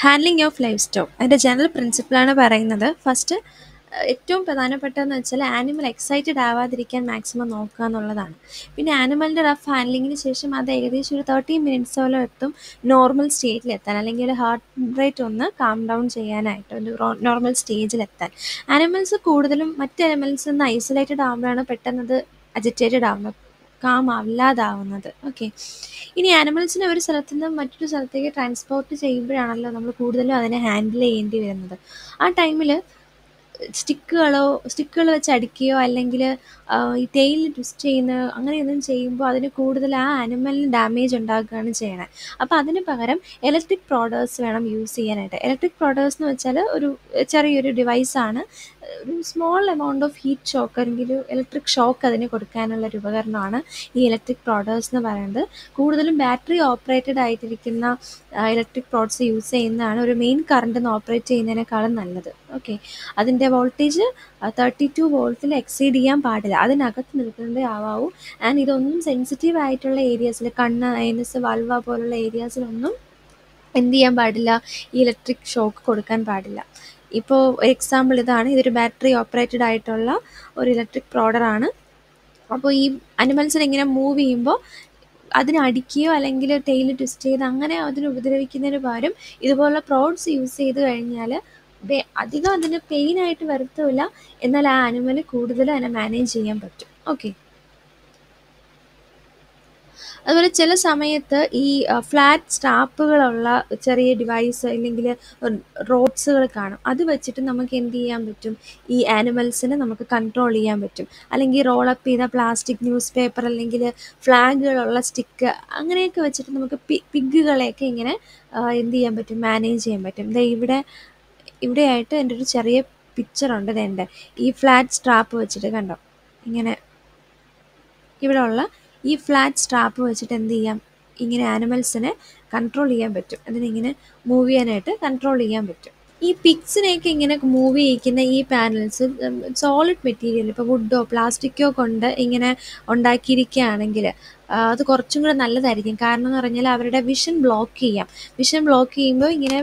handling of livestock അതിൻ്റെ general പ്രിൻസിപ്പിളാണ് പറയുന്നത് ഫസ്റ്റ് ഏറ്റവും പ്രധാനപ്പെട്ടതെന്ന് വെച്ചാൽ ആനിമൽ എക്സൈറ്റഡ് ആവാതിരിക്കാൻ മാക്സിമം നോക്കുക എന്നുള്ളതാണ് പിന്നെ ആനിമലിൻ്റെ റഫ് ഹാൻഡ്ലിങ്ങിന് ശേഷം അത് ഏകദേശം ഒരു തേർട്ടി മിനിറ്റ്സോളം എത്തും നോർമൽ സ്റ്റേജിലെത്താൻ അല്ലെങ്കിൽ ഹാർട്ട് റേറ്റ് ഒന്ന് കാം ഡൗൺ ചെയ്യാനായിട്ട് ഒരു നോർമൽ സ്റ്റേജിലെത്താൻ ആനിമൽസ് കൂടുതലും മറ്റ് അനിമൽസിൽ നിന്ന് ഐസൊലേറ്റഡ് ആകുമ്പോഴാണ് പെട്ടെന്നത് അജിറ്റേറ്റഡ് ആവുന്നത് കാം അല്ലാതാവുന്നത് ഓക്കെ ഇനി ആനിമൽസിനെ ഒരു സ്ഥലത്ത് നിന്ന് മറ്റൊരു സ്ഥലത്തേക്ക് ട്രാൻസ്പോർട്ട് ചെയ്യുമ്പോഴാണല്ലോ നമ്മൾ കൂടുതലും അതിനെ ഹാൻഡിൽ ചെയ്യേണ്ടി വരുന്നത് ആ ടൈമിൽ സ്റ്റിക്കുകളോ സ്റ്റിക്കുകൾ വെച്ച് അടിക്കുകയോ അല്ലെങ്കിൽ ഈ ടെയിൽ ട്വിസ്റ്റ് ചെയ്യുന്ന അങ്ങനെയൊന്നും ചെയ്യുമ്പോൾ അതിന് കൂടുതൽ ആ ആനിമലിന് ഡാമേജ് ഉണ്ടാക്കുകയാണ് ചെയ്യണത് അപ്പോൾ അതിന് പകരം ഇലക്ട്രിക് പ്രോഡക്ട്സ് വേണം യൂസ് ചെയ്യാനായിട്ട് ഇലക്ട്രിക് പ്രോഡക്ട്സ് എന്ന് വെച്ചാൽ ഒരു ചെറിയൊരു ഡിവൈസാണ് ഒരു small amount of heat shock അല്ലെങ്കിൽ ഒരു ഇലക്ട്രിക് ഷോക്ക് അതിന് കൊടുക്കാനുള്ള ഒരു ഉപകരണമാണ് ഈ ഇലക്ട്രിക് പ്രോഡക്ട്സ് എന്ന് പറയുന്നത് കൂടുതലും ബാറ്ററി ഓപ്പറേറ്റഡ് ആയിട്ടിരിക്കുന്ന ഇലക്ട്രിക് പ്രോഡക്ട്സ് യൂസ് ചെയ്യുന്നതാണ് ഒരു മെയിൻ കറണ്ടിൽ ഓപ്പറേറ്റ് ചെയ്യുന്നതിനേക്കാളും നല്ലത് ഓക്കെ അതിൻ്റെ വോൾട്ടേജ് തേർട്ടി ടു വോൾട്ടിൽ എക്സീഡ് ചെയ്യാൻ പാടില്ല അതിനകത്ത് നിൽക്കുന്നതേ ആവാവൂ ആൻഡ് ഇതൊന്നും സെൻസിറ്റീവ് ആയിട്ടുള്ള ഏരിയാസിൽ കണ്ണ് ഐനസ് വൽവ പോലുള്ള ഏരിയാസിലൊന്നും എന്ത് ചെയ്യാൻ പാടില്ല ഈ ഇലക്ട്രിക് ഷോക്ക് കൊടുക്കാൻ പാടില്ല ഇപ്പോൾ എക്സാമ്പിൾ ഇതാണ് ഇതൊരു ബാറ്ററി ഓപ്പറേറ്റഡ് ആയിട്ടുള്ള ഒരു ഇലക്ട്രിക് പ്രോഡറാണ് അപ്പോൾ ഈ അനിമൽസിനെ ഇങ്ങനെ മൂവ് ചെയ്യുമ്പോൾ അതിനെ അടിക്കുകയോ അല്ലെങ്കിൽ ടെയിൽ ട്വിസ്റ്റ് ചെയ്ത് അങ്ങനെ അതിനെ ഉപദ്രവിക്കുന്നതിന് പകരം ഇതുപോലുള്ള പ്രോഡ്സ് യൂസ് ചെയ്ത് കഴിഞ്ഞാൽ അധികം അതിന് പെയിൻ ആയിട്ട് വരത്തുമില്ല എന്നാൽ ആ അനിമൽ കൂടുതൽ അതിനെ മാനേജ് ചെയ്യാൻ പറ്റും ഓക്കെ അതുപോലെ ചില സമയത്ത് ഈ ഫ്ലാറ്റ് സ്റ്റാപ്പുകളുള്ള ചെറിയ ഡിവൈസ് അല്ലെങ്കിൽ റോഡ്സുകൾ കാണും അത് വെച്ചിട്ട് നമുക്ക് എന്ത് ചെയ്യാൻ പറ്റും ഈ ആനിമൽസിനെ നമുക്ക് കൺട്രോൾ ചെയ്യാൻ പറ്റും അല്ലെങ്കിൽ റോളപ്പ് ചെയ്ത പ്ലാസ്റ്റിക് ന്യൂസ് പേപ്പർ അല്ലെങ്കിൽ ഫ്ലാഗുകളുള്ള സ്റ്റിക്ക് അങ്ങനെയൊക്കെ വെച്ചിട്ട് നമുക്ക് പി പിഗുകളെയൊക്കെ ഇങ്ങനെ എന്ത് ചെയ്യാൻ പറ്റും മാനേജ് ചെയ്യാൻ പറ്റും ദേ ഇവിടെ ഇവിടെയായിട്ട് എൻ്റെ ഒരു ചെറിയ പിക്ചറുണ്ട് ഇതെൻ്റെ ഈ ഫ്ലാറ്റ് സ്ട്രാപ്പ് വെച്ചിട്ട് കണ്ടോ ഇങ്ങനെ ഇവിടെ ഉള്ള ഈ ഫ്ലാറ്റ് സ്ട്രാപ്പ് വെച്ചിട്ട് എന്ത് ചെയ്യാം ഇങ്ങനെ ആനിമൽസിനെ കൺട്രോൾ ചെയ്യാൻ പറ്റും അതിനിങ്ങനെ മൂവ് ചെയ്യാനായിട്ട് കൺട്രോൾ ചെയ്യാൻ പറ്റും ഈ പിക്സിനെയൊക്കെ ഇങ്ങനെ മൂവ് ചെയ്യിക്കുന്ന ഈ പാനൽസ് സോളിഡ് മെറ്റീരിയൽ ഇപ്പോൾ വുഡോ പ്ലാസ്റ്റിക്കോ കൊണ്ട് ഇങ്ങനെ ഉണ്ടാക്കിയിരിക്കുകയാണെങ്കിൽ അത് കുറച്ചും കൂടെ നല്ലതായിരിക്കും കാരണം എന്ന് പറഞ്ഞാൽ അവരുടെ വിഷൻ ബ്ലോക്ക് ചെയ്യാം വിഷൻ ബ്ലോക്ക് ചെയ്യുമ്പോൾ ഇങ്ങനെ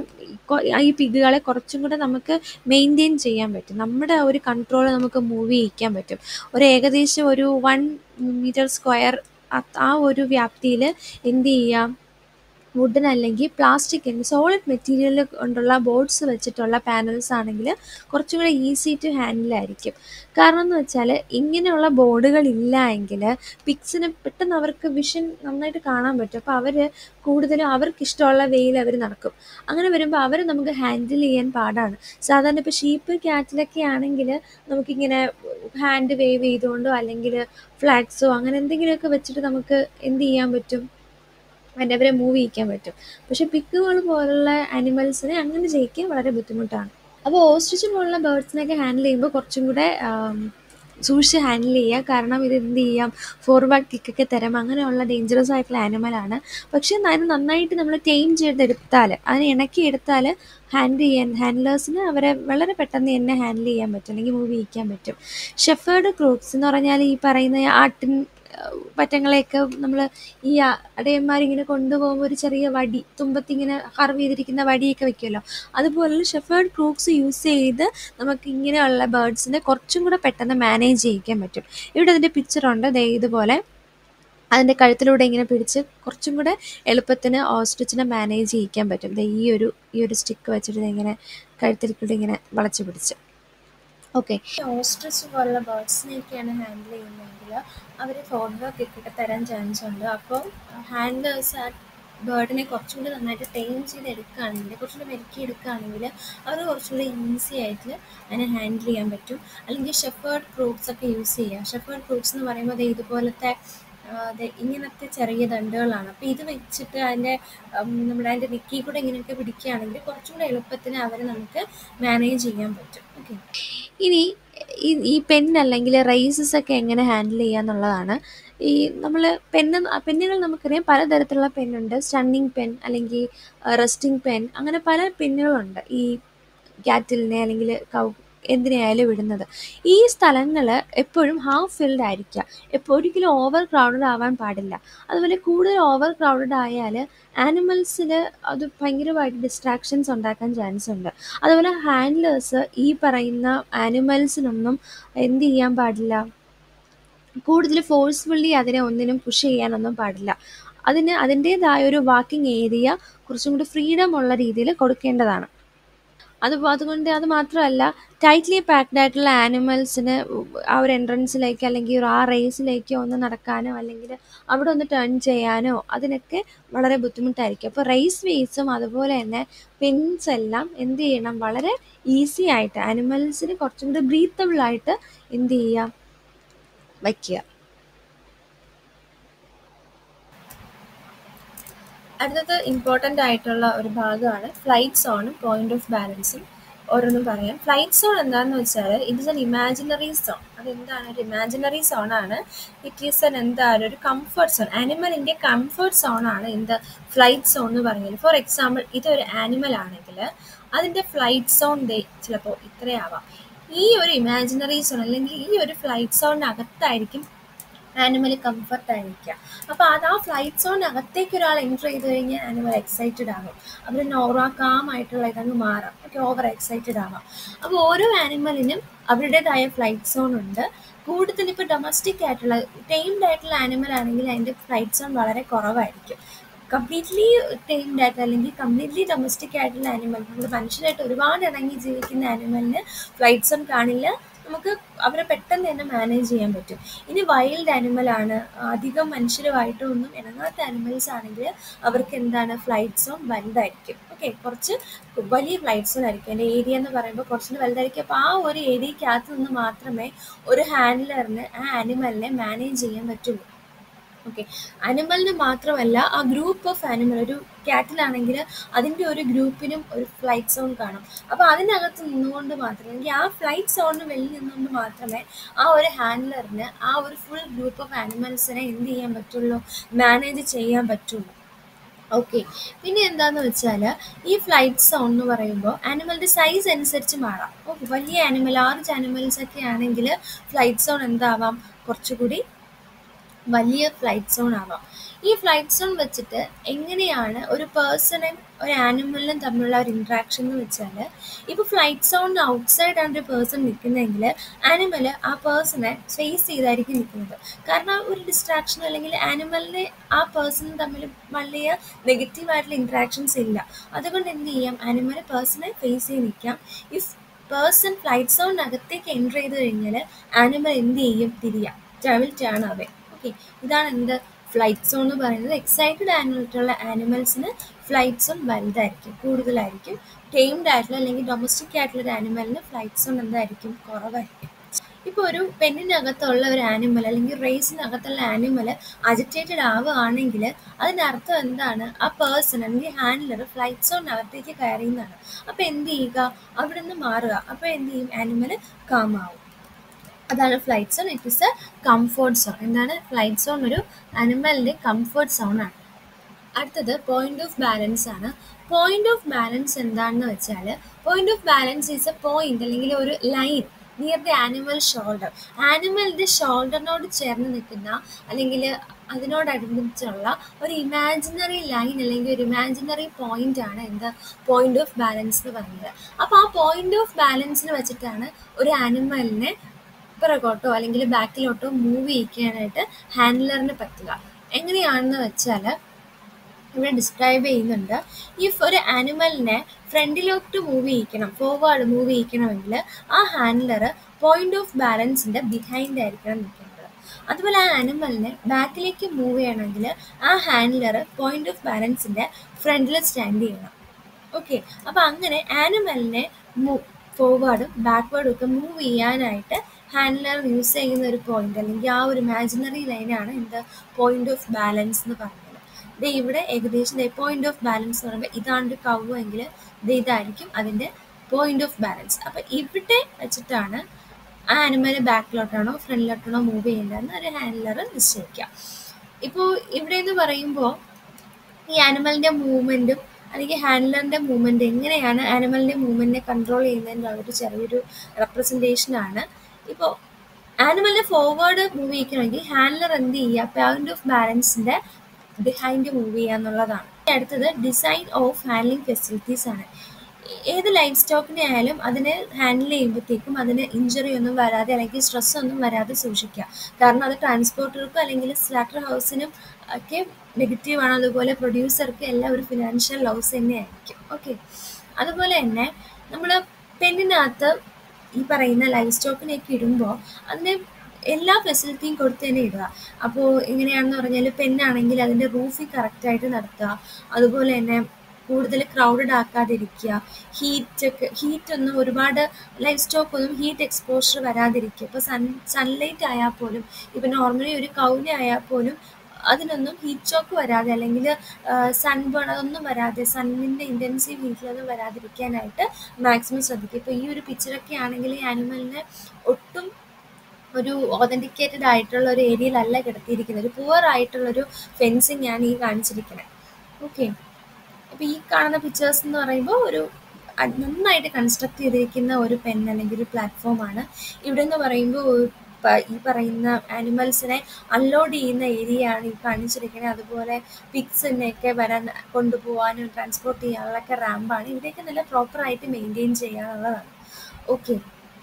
ഈ പിഗുകളെ കുറച്ചും കൂടെ നമുക്ക് മെയിൻറ്റെയിൻ ചെയ്യാൻ പറ്റും നമ്മുടെ ഒരു കൺട്രോൾ നമുക്ക് മൂവ് ചെയ്യിക്കാൻ പറ്റും ഒരു ഏകദേശം ഒരു വൺ മീറ്റർ സ്ക്വയർ ആ ഒരു വ്യാപ്തിയിൽ എന്ത് ചെയ്യാം വുഡിനല്ലെങ്കിൽ പ്ലാസ്റ്റിക് സോളിഡ് മെറ്റീരിയൽ കൊണ്ടുള്ള ബോർഡ്സ് വെച്ചിട്ടുള്ള പാനൽസ് ആണെങ്കിൽ കുറച്ചും കൂടെ ഈസി ടു ഹാൻഡിൽ ആയിരിക്കും കാരണം എന്ന് വെച്ചാൽ ഇങ്ങനെയുള്ള ബോർഡുകൾ ഇല്ല എങ്കിൽ പിക്സിന് പെട്ടെന്ന് അവർക്ക് വിഷൻ നന്നായിട്ട് കാണാൻ പറ്റും അപ്പോൾ അവർ കൂടുതലും അവർക്ക് ഇഷ്ടമുള്ള വെയിൽ അവർ നടക്കും അങ്ങനെ വരുമ്പോൾ അവർ നമുക്ക് ഹാൻഡിൽ ചെയ്യാൻ പാടാണ് സാധാരണ ഇപ്പോൾ ഷീപ്പ് ക്യാറ്റിലൊക്കെ ആണെങ്കിൽ നമുക്കിങ്ങനെ ഹാൻഡ് വേവ് ചെയ്തുകൊണ്ടോ അല്ലെങ്കിൽ ഫ്ലാഗ്സോ അങ്ങനെ എന്തെങ്കിലുമൊക്കെ വെച്ചിട്ട് നമുക്ക് എന്ത് ചെയ്യാൻ പറ്റും അതിൻ്റെ അവരെ മൂവ് ചെയ്യിക്കാൻ പറ്റും പക്ഷേ പിക്കുകൾ പോലുള്ള ആനിമൽസിനെ അങ്ങനെ ചെയ്യിക്കാൻ വളരെ ബുദ്ധിമുട്ടാണ് അപ്പോൾ ഓസ്ട്രിച്ച് പോലുള്ള ബേർഡ്സിനെയൊക്കെ ഹാൻഡിൽ ചെയ്യുമ്പോൾ കുറച്ചും കൂടെ സൂക്ഷിച്ച് ഹാൻഡിൽ ചെയ്യുക കാരണം ഇത് എന്ത് ചെയ്യാം ഫോർവേഡ് കിക്കൊക്കെ തരാം അങ്ങനെയുള്ള ഡേഞ്ചറസ് ആയിട്ടുള്ള ആനിമലാണ് പക്ഷേ അതിന് നന്നായിട്ട് നമ്മൾ ടൈം ചെയ്തെടുത്താൽ അതിനെ ഇണക്കി എടുത്താൽ ഹാൻഡിൽ ചെയ്യാൻ ഹാൻഡ്ലേഴ്സിന് അവരെ വളരെ പെട്ടെന്ന് തന്നെ ഹാൻഡിൽ ചെയ്യാൻ പറ്റും അല്ലെങ്കിൽ മൂവ് ചെയ്യിക്കാൻ പറ്റും ഷെഫേർഡ് ക്രൂക്സ് എന്ന് പറഞ്ഞാൽ ഈ പറയുന്ന ആട്ടിൻ പറ്റങ്ങളെയൊക്കെ നമ്മൾ ഈ അടയന്മാരിങ്ങനെ കൊണ്ടുപോകുമ്പോൾ ഒരു ചെറിയ വടി തുമ്പത്തിങ്ങനെ കർവ് ചെയ്തിരിക്കുന്ന വടിയൊക്കെ വെക്കുമല്ലോ അതുപോലുള്ള ഷെഫേർഡ് ക്രൂക്സ് യൂസ് ചെയ്ത് നമുക്ക് ഇങ്ങനെയുള്ള ബേർഡ്സിനെ കുറച്ചും കൂടെ പെട്ടെന്ന് മാനേജ് ചെയ്യിക്കാൻ പറ്റും ഇവിടെ അതിൻ്റെ പിക്ചറുണ്ട് ദേ ഇതുപോലെ അതിൻ്റെ കഴുത്തിലൂടെ ഇങ്ങനെ പിടിച്ച് കുറച്ചും കൂടെ എളുപ്പത്തിന് ഓസ്ട്രിച്ചിനെ മാനേജ് ചെയ്യിക്കാൻ പറ്റും ദേ ഈ ഒരു ഈ ഒരു സ്റ്റിക്ക് വെച്ചിട്ട് ഇങ്ങനെ കഴുത്തിൽ കൂടെ ഇങ്ങനെ വളച്ച് പിടിച്ച് ഓക്കെ ഓസ്ട്രിച്ച് പോലുള്ള ബേർഡ്സിനെയൊക്കെയാണ് ഹാൻഡിൽ ചെയ്യുന്നതെങ്കിൽ അവർ ഫോർവേഡ് കിക്കൊക്കെ തരാൻ ചാൻസ് ഉണ്ട് അപ്പോൾ ഹാൻഡേഴ്സ് ആ ബേർഡിനെ കുറച്ചും കൂടി നന്നായിട്ട് ടൈം ചെയ്ത് എടുക്കുകയാണെങ്കിൽ കുറച്ചുകൂടി മെരുക്കി എടുക്കുകയാണെങ്കിൽ അവർ കുറച്ചുകൂടി ഈസി ആയിട്ട് അതിനെ ഹാൻഡിൽ ചെയ്യാൻ പറ്റും അല്ലെങ്കിൽ ഷെഫേർഡ് ഫ്രൂട്ട്സ് ഒക്കെ യൂസ് ചെയ്യുക ഷെഫേർഡ് ഫ്രൂട്ട്സ് എന്ന് പറയുമ്പോൾ അത് ഇതുപോലത്തെ അതെ ഇങ്ങനത്തെ ചെറിയ ദണ്ടുകളാണ് അപ്പോൾ ഇത് വെച്ചിട്ട് അതിൻ്റെ നമ്മുടെ അതിൻ്റെ നെക്കി കൂടെ ഇങ്ങനെയൊക്കെ പിടിക്കുകയാണെങ്കിൽ കുറച്ചും കൂടെ എളുപ്പത്തിന് അവരെ നമുക്ക് മാനേജ് ചെയ്യാൻ പറ്റും ഓക്കെ ഇനി ഈ ഈ പെൻ അല്ലെങ്കിൽ റൈസസ് ഒക്കെ എങ്ങനെ ഹാൻഡിൽ ചെയ്യുക എന്നുള്ളതാണ് ഈ നമ്മൾ പെന്ന് പെന്നുകൾ നമുക്കറിയാം പലതരത്തിലുള്ള പെന്നുണ്ട് സ്റ്റണ്ണിങ് പെൻ അല്ലെങ്കിൽ റെസ്റ്റിംഗ് പെൻ അങ്ങനെ പല പെന്നുകളുണ്ട് ഈ ക്യാറ്റിലിനെ അല്ലെങ്കിൽ കൗ എന്തിനെയായാലും വിടുന്നത് ഈ സ്ഥലങ്ങൾ എപ്പോഴും ഹാഫ് ഫിൽഡ് ആയിരിക്കുക എപ്പോൾ ഒരിക്കലും ഓവർ ക്രൗഡഡ് ആവാൻ പാടില്ല അതുപോലെ കൂടുതൽ ഓവർ ക്രൗഡഡ് ആയാൽ ആനിമൽസിന് അത് ഭയങ്കരമായിട്ട് ഡിസ്ട്രാക്ഷൻസ് ഉണ്ടാക്കാൻ ചാൻസ് ഉണ്ട് അതുപോലെ ഹാൻഡ്ലേഴ്സ് ഈ പറയുന്ന ആനിമൽസിനൊന്നും എന്ത് ചെയ്യാൻ പാടില്ല കൂടുതൽ ഫോഴ്സ്ഫുള്ളി അതിനെ ഒന്നിനും പുഷ് ചെയ്യാനൊന്നും പാടില്ല അതിന് അതിൻ്റേതായ ഒരു വാക്കിംഗ് ഏരിയ കുറച്ചും കൂടി ഫ്രീഡം ഉള്ള രീതിയിൽ കൊടുക്കേണ്ടതാണ് അത് അതുകൊണ്ട് അത് മാത്രമല്ല ടൈറ്റ്ലി പാക്ഡ് ആയിട്ടുള്ള ആനിമൽസിന് ആ ഒരു എൻട്രൻസിലേക്ക് അല്ലെങ്കിൽ ആ റേസിലേക്കോ ഒന്ന് നടക്കാനോ അല്ലെങ്കിൽ അവിടെ ഒന്ന് ടേൺ ചെയ്യാനോ അതിനൊക്കെ വളരെ ബുദ്ധിമുട്ടായിരിക്കും അപ്പോൾ റേസ് വേസും അതുപോലെ തന്നെ പിൻസ് എല്ലാം എന്ത് ചെയ്യണം വളരെ ഈസി ആയിട്ട് ആനിമൽസിന് കുറച്ചും കൂടി ബ്രീത്തബിൾ ആയിട്ട് എന്ത് ചെയ്യുക വയ്ക്കുക അടുത്തത് ഇമ്പോർട്ടൻ്റ് ആയിട്ടുള്ള ഒരു ഭാഗമാണ് ഫ്ലൈറ്റ് സോണും പോയിന്റ് ഓഫ് ബാലൻസും ഓരോന്നും പറയാം ഫ്ലൈറ്റ് സോൺ എന്താണെന്ന് വെച്ചാൽ it is an imaginary zone അതെന്താണ് ഒരു ഇമാജിനറി സോൺ ആണ് ഇറ്റ് ഈസ് എൻ എന്താണ് ഒരു കംഫർട്ട് സോൺ ആനിമലിൻ്റെ കംഫർട്ട് സോൺ ആണ് എന്ത് ഫ്ലൈറ്റ് സോൺ എന്ന് പറയുന്നത് ഫോർ എക്സാമ്പിൾ ഇതൊരു ആനിമൽ ആണെങ്കിൽ അതിൻ്റെ ഫ്ലൈറ്റ് സോൺ ഡേ ചിലപ്പോൾ ഇത്രയാവാം ഈ ഒരു ഇമാജിനറി സോൺ അല്ലെങ്കിൽ ഈ ഒരു ഫ്ലൈറ്റ് സോണിനകത്തായിരിക്കും ആനിമൽ കംഫർട്ട് ആയിരിക്കുക അപ്പോൾ അത് ആ ഫ്ലൈറ്റ് സോണിനകത്തേക്ക് ഒരാൾ എൻ്റർ ചെയ്ത് കഴിഞ്ഞാൽ ആനിമൽ എക്സൈറ്റഡ് ആകും അവർ നോറ കാം ആയിട്ടുള്ള ഇതങ്ങ് മാറാം ഓക്കെ ഓവർ എക്സൈറ്റഡ് ആവാം അപ്പോൾ ഓരോ ആനിമലിനും അവരുടേതായ ഫ്ലൈറ്റ് സോൺ ഉണ്ട് കൂടുതൽ ഇപ്പോൾ ഡൊമസ്റ്റിക് ആയിട്ടുള്ള ടൈംഡ് ആയിട്ടുള്ള ആനിമൽ ആണെങ്കിൽ അതിൻ്റെ ഫ്ലൈറ്റ് സോൺ വളരെ കുറവായിരിക്കും കംപ്ലീറ്റ്ലി ടൈംഡ് ആയിട്ട് അല്ലെങ്കിൽ കംപ്ലീറ്റ്ലി ഡൊമസ്റ്റിക് ആയിട്ടുള്ള ആനിമൽ നമ്മൾ മനുഷ്യരായിട്ട് ഒരുപാട് ഇണങ്ങി ജീവിക്കുന്ന ആനിമലിന് ഫ്ലൈറ്റ് സോൺ കാണില്ല നമുക്ക് അവരെ പെട്ടെന്ന് തന്നെ മാനേജ് ചെയ്യാൻ പറ്റും ഇനി വൈൽഡ് ആനിമലാണ് അധികം മനുഷ്യരുമായിട്ട് ഒന്നും ഇണങ്ങാത്ത ആനിമൽസ് ആണെങ്കിൽ അവർക്ക് എന്താണ് ഫ്ലൈറ്റ് സോൺ വലുതായിരിക്കും ഓക്കെ കുറച്ച് വലിയ ഫ്ലൈറ്റ് സോൺ ആയിരിക്കും എൻ്റെ ഏരിയ എന്ന് പറയുമ്പോൾ കുറച്ചുകൂടി വലുതായിരിക്കും അപ്പോൾ ആ ഒരു ഏരിയക്കകത്ത് നിന്ന് മാത്രമേ ഒരു ഹാൻഡ്ലറിന് ആ ആനിമലിനെ മാനേജ് ചെയ്യാൻ പറ്റുള്ളൂ ഓക്കെ അനിമലിന് മാത്രമല്ല ആ ഗ്രൂപ്പ് ഓഫ് ആനിമൽ ഒരു കാറ്റിലാണെങ്കിൽ അതിൻ്റെ ഒരു ഗ്രൂപ്പിനും ഒരു ഫ്ലൈറ്റ് സോൺ കാണും അപ്പോൾ അതിനകത്ത് നിന്നുകൊണ്ട് മാത്രമേ അല്ലെങ്കിൽ ആ ഫ്ലൈറ്റ് സോണിന് വെളിയിൽ നിന്നുകൊണ്ട് മാത്രമേ ആ ഒരു ഹാൻഡ്ലറിന് ആ ഒരു ഫുൾ ഗ്രൂപ്പ് ഓഫ് ആനിമൽസിനെ എന്ത് ചെയ്യാൻ പറ്റുള്ളൂ മാനേജ് ചെയ്യാൻ പറ്റുള്ളൂ ഓക്കെ പിന്നെ എന്താന്ന് വെച്ചാൽ ഈ ഫ്ലൈറ്റ് സോൺ എന്ന് പറയുമ്പോൾ ആനിമലിൻ്റെ സൈസ് അനുസരിച്ച് മാറാം ഓക്കെ വലിയ ആനിമൽ ലാർജ് ആനിമൽസ് ഒക്കെ ആണെങ്കിൽ ഫ്ലൈറ്റ് സോൺ എന്താവാം കുറച്ചുകൂടി വലിയ ഫ്ലൈറ്റ് സോൺ ആവാം ഈ ഫ്ലൈറ്റ് സോൺ വെച്ചിട്ട് എങ്ങനെയാണ് ഒരു പേഴ്സണും ഒരു ആനിമലിനും തമ്മിലുള്ള ഒരു ഇൻട്രാക്ഷൻ എന്ന് വെച്ചാൽ ഇപ്പോൾ ഫ്ലൈറ്റ് സോണിന് ഔട്ട്സൈഡ് ആണ് ഒരു പേഴ്സൺ നിൽക്കുന്നതെങ്കിൽ ആനിമൽ ആ പേഴ്സണെ ഫേസ് ചെയ്തായിരിക്കും നിൽക്കുന്നത് കാരണം ഒരു ഡിസ്ട്രാക്ഷൻ അല്ലെങ്കിൽ ആനിമലിനെ ആ പേഴ്സണും തമ്മിൽ വലിയ നെഗറ്റീവായിട്ടുള്ള ഇൻട്രാക്ഷൻസ് ഇല്ല അതുകൊണ്ട് എന്ത് ചെയ്യാം ആനിമൽ പേഴ്സണെ ഫേസ് ചെയ്ത് നിൽക്കാം ഇഫ് പേഴ്സൺ ഫ്ലൈറ്റ് സോണിനകത്തേക്ക് എൻ്റർ ചെയ്ത് കഴിഞ്ഞാൽ ആനിമൽ എന്ത് ചെയ്യും തിരിയാം ട്രാവൽ ടേൺ അവേ ഓക്കെ ഇതാണ് എന്ത് ഫ്ലൈറ്റ് സോൺ എന്ന് പറയുന്നത് എക്സൈറ്റഡ് ആയിട്ടുള്ള ആനിമൽസിന് ഫ്ലൈറ്റ് സോൺ വലുതായിരിക്കും കൂടുതലായിരിക്കും ടൈംഡ് ആയിട്ടുള്ള അല്ലെങ്കിൽ ഡൊമസ്റ്റിക് ആയിട്ടുള്ള ഒരു ആനിമലിന് ഫ്ലൈറ്റ് സോൺ എന്തായിരിക്കും കുറവായിരിക്കും ഇപ്പോൾ ഒരു പെണ്ണിനകത്തുള്ള ഒരു ആനിമൽ അല്ലെങ്കിൽ റേസിനകത്തുള്ള ആനിമൽ അജിറ്റേറ്റഡ് ആവുകയാണെങ്കിൽ അതിനർത്ഥം എന്താണ് ആ പേഴ്സൺ അല്ലെങ്കിൽ ഹാൻഡ്ലർ ഫ്ലൈറ്റ് സോണിനകത്തേക്ക് കയറിയെന്നാണ് അപ്പോൾ എന്ത് ചെയ്യുക അവിടെ നിന്ന് മാറുക അപ്പോൾ എന്ത് ചെയ്യും ആനിമൽ കാമാവും അതാണ് flight zone it is a comfort zone എന്താണ് ഫ്ലൈറ്റ് സോൺ ഒരു അനിമലിൻ്റെ കംഫോർട്ട് സോൺ ആണ് അടുത്തത് പോയിന്റ് ഓഫ് ബാലൻസ് ആണ് പോയിന്റ് ഓഫ് ബാലൻസ് എന്താണെന്ന് വെച്ചാൽ point of balance is a point അല്ലെങ്കിൽ ഒരു line near the animal shoulder ആനിമലിൻ്റെ ഷോൾഡറിനോട് ചേർന്ന് നിൽക്കുന്ന അല്ലെങ്കിൽ അതിനോടനുബന്ധിച്ചുള്ള ഒരു ഇമാജിനറി ലൈൻ അല്ലെങ്കിൽ ഒരു ഇമാജിനറി പോയിന്റ് ആണ് എന്ത് പോയിന്റ് ഓഫ് ബാലൻസ് എന്ന് പറയുന്നത് അപ്പോൾ ആ പോയിന്റ് ഓഫ് ബാലൻസിന് വെച്ചിട്ടാണ് ഒരു ആനിമലിനെ പിറകോട്ടോ അല്ലെങ്കിൽ ബാക്കിലോട്ടോ മൂവ് ചെയ്യിക്കാനായിട്ട് ഹാൻഡ്ലറിന് പറ്റുക എങ്ങനെയാണെന്ന് വെച്ചാൽ ഇവിടെ ഡിസ്ക്രൈബ് ചെയ്യുന്നുണ്ട് ഇഫ് ഒരു ആനിമലിനെ ഫ്രണ്ടിലോട്ട് മൂവ് ചെയ്യിക്കണം ഫോർവേഡ് മൂവ് ചെയ്യിക്കണമെങ്കിൽ ആ ഹാൻഡ്ലർ പോയിന്റ് ഓഫ് ബാലൻസിൻ്റെ ബിഹൈൻഡ് ആയിരിക്കണം നിൽക്കുന്നത് അതുപോലെ ആ ആനിമലിനെ ബാക്കിലേക്ക് മൂവ് ചെയ്യണമെങ്കിൽ ആ ഹാൻഡ്ലർ പോയിന്റ് ഓഫ് ബാലൻസിൻ്റെ ഫ്രണ്ടിൽ സ്റ്റാൻഡ് ചെയ്യണം ഓക്കെ അപ്പോൾ അങ്ങനെ ആനിമലിനെ ഫോർവേഡും ബാക്ക്വേർഡും ഒക്കെ മൂവ് ചെയ്യാനായിട്ട് ഹാൻഡ്ലർ യൂസ് ചെയ്യുന്ന ഒരു പോയിന്റ് അല്ലെങ്കിൽ ആ ഒരു ഇമാജിനറി ലൈനാണ് എന്ത് പോയിന്റ് ഓഫ് ബാലൻസ് എന്ന് പറയുന്നത് ഇത് ഇവിടെ ഏകദേശം പോയിന്റ് ഓഫ് ബാലൻസ് എന്ന് പറയുമ്പോൾ ഇതാണ് ഒരു കവ് എങ്കിൽ ഇത് ഇതായിരിക്കും അതിൻ്റെ പോയിന്റ് ഓഫ് ബാലൻസ് അപ്പോൾ ഇവിടെ വെച്ചിട്ടാണ് ആ ആനിമൽ ബാക്കിലോട്ടാണോ ഫ്രണ്ടിലോട്ടാണോ മൂവ് ചെയ്യേണ്ടതെന്ന് ഒരു ഹാൻഡ്ലർ നിശ്ചയിക്കാം ഇപ്പോൾ ഇവിടെ എന്ന് പറയുമ്പോൾ ഈ ആനിമലിൻ്റെ മൂവ്മെൻറ്റും അല്ലെങ്കിൽ ഹാൻഡ്ലറിൻ്റെ മൂവ്മെൻറ്റ് എങ്ങനെയാണ് ആനിമലിൻ്റെ മൂവ്മെൻറ്റിനെ കൺട്രോൾ ചെയ്യുന്നതിൻ്റെ ഒരു ചെറിയൊരു റെപ്രസെൻറ്റേഷനാണ് ഇപ്പോൾ ആനിമലിനെ ഫോർവേഡ് മൂവ് ചെയ്യിക്കണമെങ്കിൽ ഹാൻഡ്ലർ എന്ത് ചെയ്യുക പോയിന്റ് ഓഫ് ബാലൻസിൻ്റെ ബിഹൈൻഡ് മൂവ് ചെയ്യുക എന്നുള്ളതാണ് അടുത്തത് ഡിസൈൻ ഓഫ് ഹാൻഡ്ലിംഗ് ഫെസിലിറ്റീസ് ആണ് ഏത് ലൈഫ് സ്റ്റോക്കിനെ ആയാലും അതിനെ ഹാൻഡിൽ ചെയ്യുമ്പോഴത്തേക്കും അതിന് ഇഞ്ചറി ഒന്നും വരാതെ അല്ലെങ്കിൽ സ്ട്രെസ് ഒന്നും വരാതെ സൂക്ഷിക്കുക കാരണം അത് ട്രാൻസ്പോർട്ടർക്കും അല്ലെങ്കിൽ സ്ലാറ്റർ ഹൗസിനും ഒക്കെ നെഗറ്റീവാണ് അതുപോലെ പ്രൊഡ്യൂസർക്ക് എല്ലാം ഒരു ഫിനാൻഷ്യൽ ലോസ് തന്നെയായിരിക്കും ഓക്കെ അതുപോലെ തന്നെ നമ്മൾ പെണ്ണിനകത്ത് ഈ പറയുന്ന ലൈഫ് സ്റ്റോക്കിനെയൊക്കെ ഇടുമ്പോൾ അതിന് എല്ലാ ഫെസിലിറ്റിയും കൊടുത്ത് തന്നെ ഇടുക അപ്പോൾ എങ്ങനെയാണെന്ന് പറഞ്ഞാൽ പെണ്ണാണെങ്കിൽ അതിൻ്റെ റൂഫിൽ കറക്റ്റായിട്ട് നടത്തുക അതുപോലെ തന്നെ കൂടുതൽ ക്രൗഡഡ് ആക്കാതിരിക്കുക ഹീറ്റൊക്കെ ഹീറ്റൊന്നും ഒരുപാട് ലൈഫ് സ്റ്റോക്ക് ഒന്നും ഹീറ്റ് എക്സ്പോഷർ വരാതിരിക്കുക ഇപ്പോൾ സൺ സൺലൈറ്റ് ആയാൽ പോലും ഇപ്പോൾ നോർമലി ഒരു കൗന ആയാൽ പോലും അതിനൊന്നും ഹീറ്റ് ഷോക്ക് വരാതെ അല്ലെങ്കിൽ സൺബേൺ അതൊന്നും വരാതെ സണ്ണിൻ്റെ ഇൻറ്റൻസീവ് ഹീറ്റിലൊന്നും വരാതിരിക്കാനായിട്ട് മാക്സിമം ശ്രദ്ധിക്കുക ഇപ്പോൾ ഈ ഒരു പിക്ചറൊക്കെ ആണെങ്കിൽ ഈ ആനിമലിനെ ഒട്ടും ഒരു ഓതൻറ്റിക്കേറ്റഡ് ആയിട്ടുള്ള ഒരു ഏരിയയിലല്ല കിടത്തിയിരിക്കുന്നത് ഒരു പുവർ ആയിട്ടുള്ളൊരു ഫെൻസിങ് ആണ് ഈ കാണിച്ചിരിക്കുന്നത് ഓക്കെ അപ്പോൾ ഈ കാണുന്ന പിക്ചേഴ്സ് എന്ന് പറയുമ്പോൾ ഒരു നന്നായിട്ട് കൺസ്ട്രക്ട് ചെയ്തിരിക്കുന്ന ഒരു പെൻ അല്ലെങ്കിൽ ഒരു പ്ലാറ്റ്ഫോമാണ് ഇവിടെ എന്ന് പറയുമ്പോൾ ഈ പറയുന്ന ആനിമൽസിനെ അൺലോഡ് ചെയ്യുന്ന ഏരിയ ആണ് ഈ കാണിച്ചിരിക്കുന്നത് അതുപോലെ പിക്സിനെയൊക്കെ വരാൻ കൊണ്ടുപോകാനും ട്രാൻസ്പോർട്ട് ചെയ്യാനുള്ളൊക്കെ റാമ്പാണ് ഇവിടെയൊക്കെ നല്ല പ്രോപ്പറായിട്ട് മെയിൻറ്റെയിൻ ചെയ്യാനുള്ളതാണ് ഓക്കെ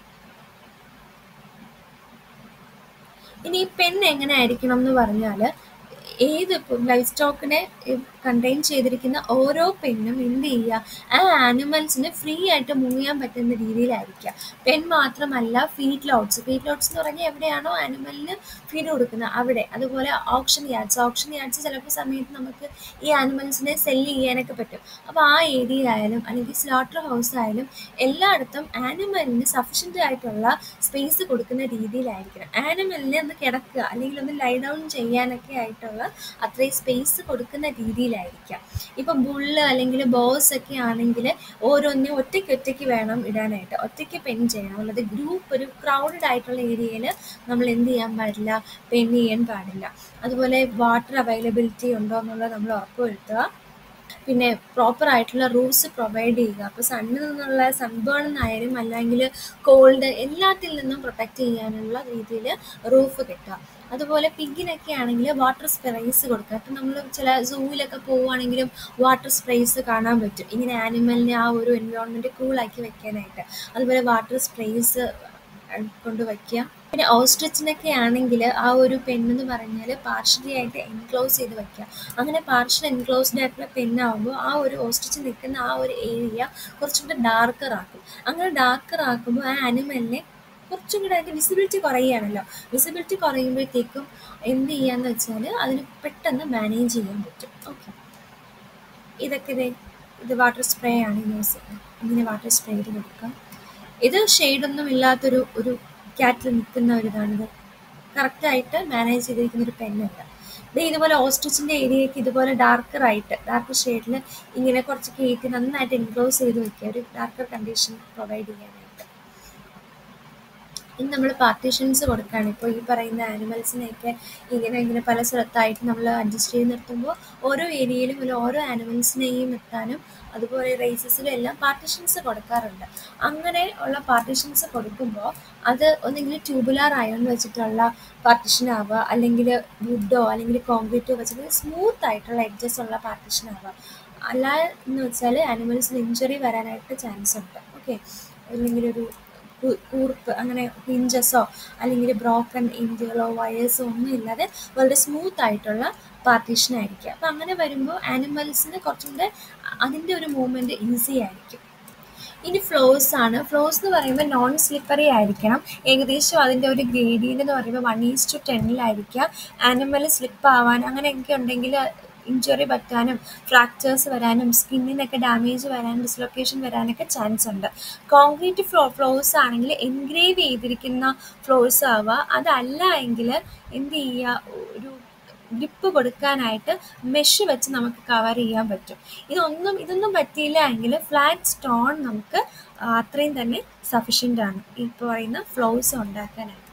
ഇനി ഈ പെൻ എങ്ങനെ ആയിരിക്കണം എന്ന് പറഞ്ഞാൽ ഏത് ലൈഫ് സ്റ്റോക്കിനെ കണ്ടെയ്ൻ ചെയ്തിരിക്കുന്ന ഓരോ പെണ്ണും എന്ത് ചെയ്യുക ആ ആനിമൽസിന് ഫ്രീ ആയിട്ട് മൂവ് ചെയ്യാൻ പറ്റുന്ന രീതിയിലായിരിക്കുക പെൻ മാത്രമല്ല ഫീഡ് ലോഡ്സ് ഫീഡ് ലോഡ്സ് എന്ന് പറഞ്ഞാൽ എവിടെയാണോ ആനിമലിന് ഫീഡ് കൊടുക്കുന്നത് അവിടെ അതുപോലെ ഓപ്ഷൻ യാർഡ്സ് ഓപ്ഷൻ യാർഡ്സ് ചിലപ്പോൾ സമയത്ത് നമുക്ക് ഈ ആനിമൽസിനെ സെല്ല് ചെയ്യാനൊക്കെ പറ്റും അപ്പോൾ ആ ഏരിയ ആയാലും അല്ലെങ്കിൽ സ്ലോട്ടർ ഹൗസ് ആയാലും എല്ലായിടത്തും ആനിമലിന് സഫീഷ്യൻ്റ് ആയിട്ടുള്ള സ്പേസ് കൊടുക്കുന്ന രീതിയിലായിരിക്കണം ആനിമലിനെ ഒന്ന് കിടക്കുക അല്ലെങ്കിൽ ഒന്ന് ലൈ ഡൗൺ ചെയ്യാനൊക്കെ ആയിട്ടുള്ള അത്രയും സ്പേസ് കൊടുക്കുന്ന രീതിയിലായിരിക്കാം ഇപ്പം ബുള്ള് അല്ലെങ്കിൽ ബോസ് ഒക്കെ ആണെങ്കിൽ ഓരോന്നിനും ഒറ്റയ്ക്ക് ഒറ്റയ്ക്ക് വേണം ഇടാനായിട്ട് ഒറ്റയ്ക്ക് പെൻ ചെയ്യണം അല്ലാതെ ഗ്രൂപ്പ് ഒരു ക്രൗഡഡ് ആയിട്ടുള്ള ഏരിയയിൽ നമ്മൾ എന്ത് ചെയ്യാൻ പാടില്ല പെൻ ചെയ്യാൻ പാടില്ല അതുപോലെ വാട്ടർ അവൈലബിലിറ്റി ഉണ്ടോ എന്നുള്ളത് നമ്മൾ ഉറപ്പുവരുത്തുക പിന്നെ പ്രോപ്പർ ആയിട്ടുള്ള റൂഫ്സ് പ്രൊവൈഡ് ചെയ്യുക അപ്പോൾ സണ്ണിൽ നിന്നുള്ള സൺബേൺ എന്നായാലും അല്ലെങ്കിൽ കോൾഡ് എല്ലാത്തിൽ നിന്നും പ്രൊട്ടക്റ്റ് ചെയ്യാനുള്ള രീതിയിൽ റൂഫ് കിട്ടുക അതുപോലെ പിഗിനൊക്കെ ആണെങ്കിൽ വാട്ടർ സ്പ്രേസ് കൊടുക്കുക ഇപ്പം നമ്മൾ ചില സൂവിലൊക്കെ പോവുകയാണെങ്കിലും വാട്ടർ സ്പ്രേസ് കാണാൻ പറ്റും ഇങ്ങനെ ആനിമലിനെ ആ ഒരു എൻവയോൺമെൻറ്റ് കൂളാക്കി വെക്കാനായിട്ട് അതുപോലെ വാട്ടർ സ്പ്രേസ് കൊണ്ട് വയ്ക്കുക പിന്നെ ഓസ്ട്രിച്ചിനൊക്കെ ആണെങ്കിൽ ആ ഒരു പെണ്ണെന്ന് പറഞ്ഞാൽ പാർഷ്യലി ആയിട്ട് എൻക്ലോസ് ചെയ്ത് വയ്ക്കുക അങ്ങനെ പാർഷ്യൽ എൻക്ലോസ്ഡ് ആയിട്ടുള്ള പെണ്ണാകുമ്പോൾ ആ ഒരു ഓസ്ട്രിച്ച് നിൽക്കുന്ന ആ ഒരു ഏരിയ കുറച്ചും കൂടെ ഡാർക്കർ ആക്കും അങ്ങനെ ഡാർക്കർ ആക്കുമ്പോൾ ആ ആനിമലിനെ കുറച്ചും കൂടെ അതിൻ്റെ വിസിബിലിറ്റി കുറയുകയാണല്ലോ വിസിബിലിറ്റി കുറയുമ്പോഴത്തേക്കും എന്ത് ചെയ്യാന്ന് വെച്ചാൽ അതിന് പെട്ടെന്ന് മാനേജ് ചെയ്യാൻ പറ്റും ഓക്കെ ഇതൊക്കെ ഇത് ഇത് വാട്ടർ സ്പ്രേ ആണ് യൂസ് ചെയ്യുന്നത് ഇങ്ങനെ വാട്ടർ സ്പ്രേ ചെയ്ത് കൊടുക്കുക ഇത് ഷെയ്ഡൊന്നും ഇല്ലാത്തൊരു ഒരു ക്യാറ്റിൽ നിൽക്കുന്ന ഒരു ഇതാണിത് കറക്റ്റായിട്ട് മാനേജ് ചെയ്തിരിക്കുന്ന ഒരു പെന്നല്ല ഇത് ഇതുപോലെ ഓസ്ട്രിച്ചിൻ്റെ ഏരിയയ്ക്ക് ഇതുപോലെ ഡാർക്കർ ആയിട്ട് ഡാർക്കർ ഷെയ്ഡിൽ ഇങ്ങനെ കുറച്ച് കേക്ക് നന്നായിട്ട് എൻക്ലോസ് ചെയ്ത് വെക്കുക ഒരു ഡാർക്കർ കണ്ടീഷൻ പ്രൊവൈഡ് ചെയ്യാനായിട്ട് ഇനി നമ്മൾ പാർട്ടീഷൻസ് കൊടുക്കുകയാണ് ഇപ്പോൾ ഈ പറയുന്ന ആനിമൽസിനെയൊക്കെ ഇങ്ങനെ ഇങ്ങനെ പല സ്ഥലത്തായിട്ട് നമ്മൾ അഡ്ജസ്റ്റ് ചെയ്ത് നിർത്തുമ്പോൾ ഓരോ ഏരിയയിലും ഒരു ഓരോ ആനിമൽസിനെയും നിർത്താനും അതുപോലെ റേസസിലും എല്ലാം പാർട്ടീഷൻസ് കൊടുക്കാറുണ്ട് അങ്ങനെ ഉള്ള പാർട്ടീഷൻസ് കൊടുക്കുമ്പോൾ അത് ഒന്നെങ്കിൽ ട്യൂബുലാർ അയൺ വെച്ചിട്ടുള്ള പാർട്ടീഷൻ ആവുക അല്ലെങ്കിൽ വുഡോ അല്ലെങ്കിൽ കോൺക്രീറ്റോ വെച്ചിട്ട് സ്മൂത്ത് ആയിട്ടുള്ള എഡ്ജസ് ഉള്ള പാർട്ടീഷൻ ആവുക അല്ല എന്ന് വെച്ചാൽ ആനിമൽസിന് ഇഞ്ചുറി വരാനായിട്ട് ചാൻസ് ഉണ്ട് ഓക്കെ അല്ലെങ്കിൽ ഒരു കൂർപ്പ് അങ്ങനെ ഹിഞ്ചസോ അല്ലെങ്കിൽ ബ്രോക്കൺ ഇഞ്ചുകളോ വയേഴ്സോ ഒന്നും ഇല്ലാതെ വളരെ സ്മൂത്ത് ആയിട്ടുള്ള പാർട്ടീഷൻ ആയിരിക്കും അപ്പം അങ്ങനെ വരുമ്പോൾ ആനിമൽസിന് കുറച്ചും കൂടെ അതിൻ്റെ ഒരു മൂവ്മെൻറ്റ് ഈസി ആയിരിക്കും ഇനി ഫ്ലോസ് ആണ് ഫ്ലോസ് എന്ന് പറയുമ്പോൾ നോൺ സ്ലിപ്പറി ആയിരിക്കണം ഏകദേശം അതിൻ്റെ ഒരു ഗ്രേഡിയൻ്റ് എന്ന് പറയുമ്പോൾ വൺ ഈസ് ടു ടെന്നിലായിരിക്കാം ആനിമൽ സ്ലിപ്പ് ആവാൻ അങ്ങനെയൊക്കെ ഉണ്ടെങ്കിൽ ഇഞ്ചുറി പറ്റാനും ഫ്രാക്ചേഴ്സ് വരാനും സ്കിന്നിനൊക്കെ ഡാമേജ് വരാനും ഡിസ്ലൊക്കേഷൻ വരാനൊക്കെ ചാൻസ് ഉണ്ട് കോൺക്രീറ്റ് ഫ്ലോ ഫ്ലോസ് ആണെങ്കിൽ എൻഗ്രേവ് ചെയ്തിരിക്കുന്ന ഫ്ലോസ് ആവുക അതല്ല എങ്കിൽ എന്ത് ചെയ്യുക ഒരു ഗ്രിപ്പ് കൊടുക്കാനായിട്ട് മെഷ് വെച്ച് നമുക്ക് കവർ ചെയ്യാൻ പറ്റും ഇതൊന്നും ഇതൊന്നും പറ്റിയില്ല എങ്കിൽ ഫ്ലാറ്റ് സ്റ്റോൺ നമുക്ക് അത്രയും തന്നെ സഫിഷ്യൻ്റ് ആണ് ഈ പറയുന്ന ഫ്ലോസ് ഉണ്ടാക്കാനായിട്ട്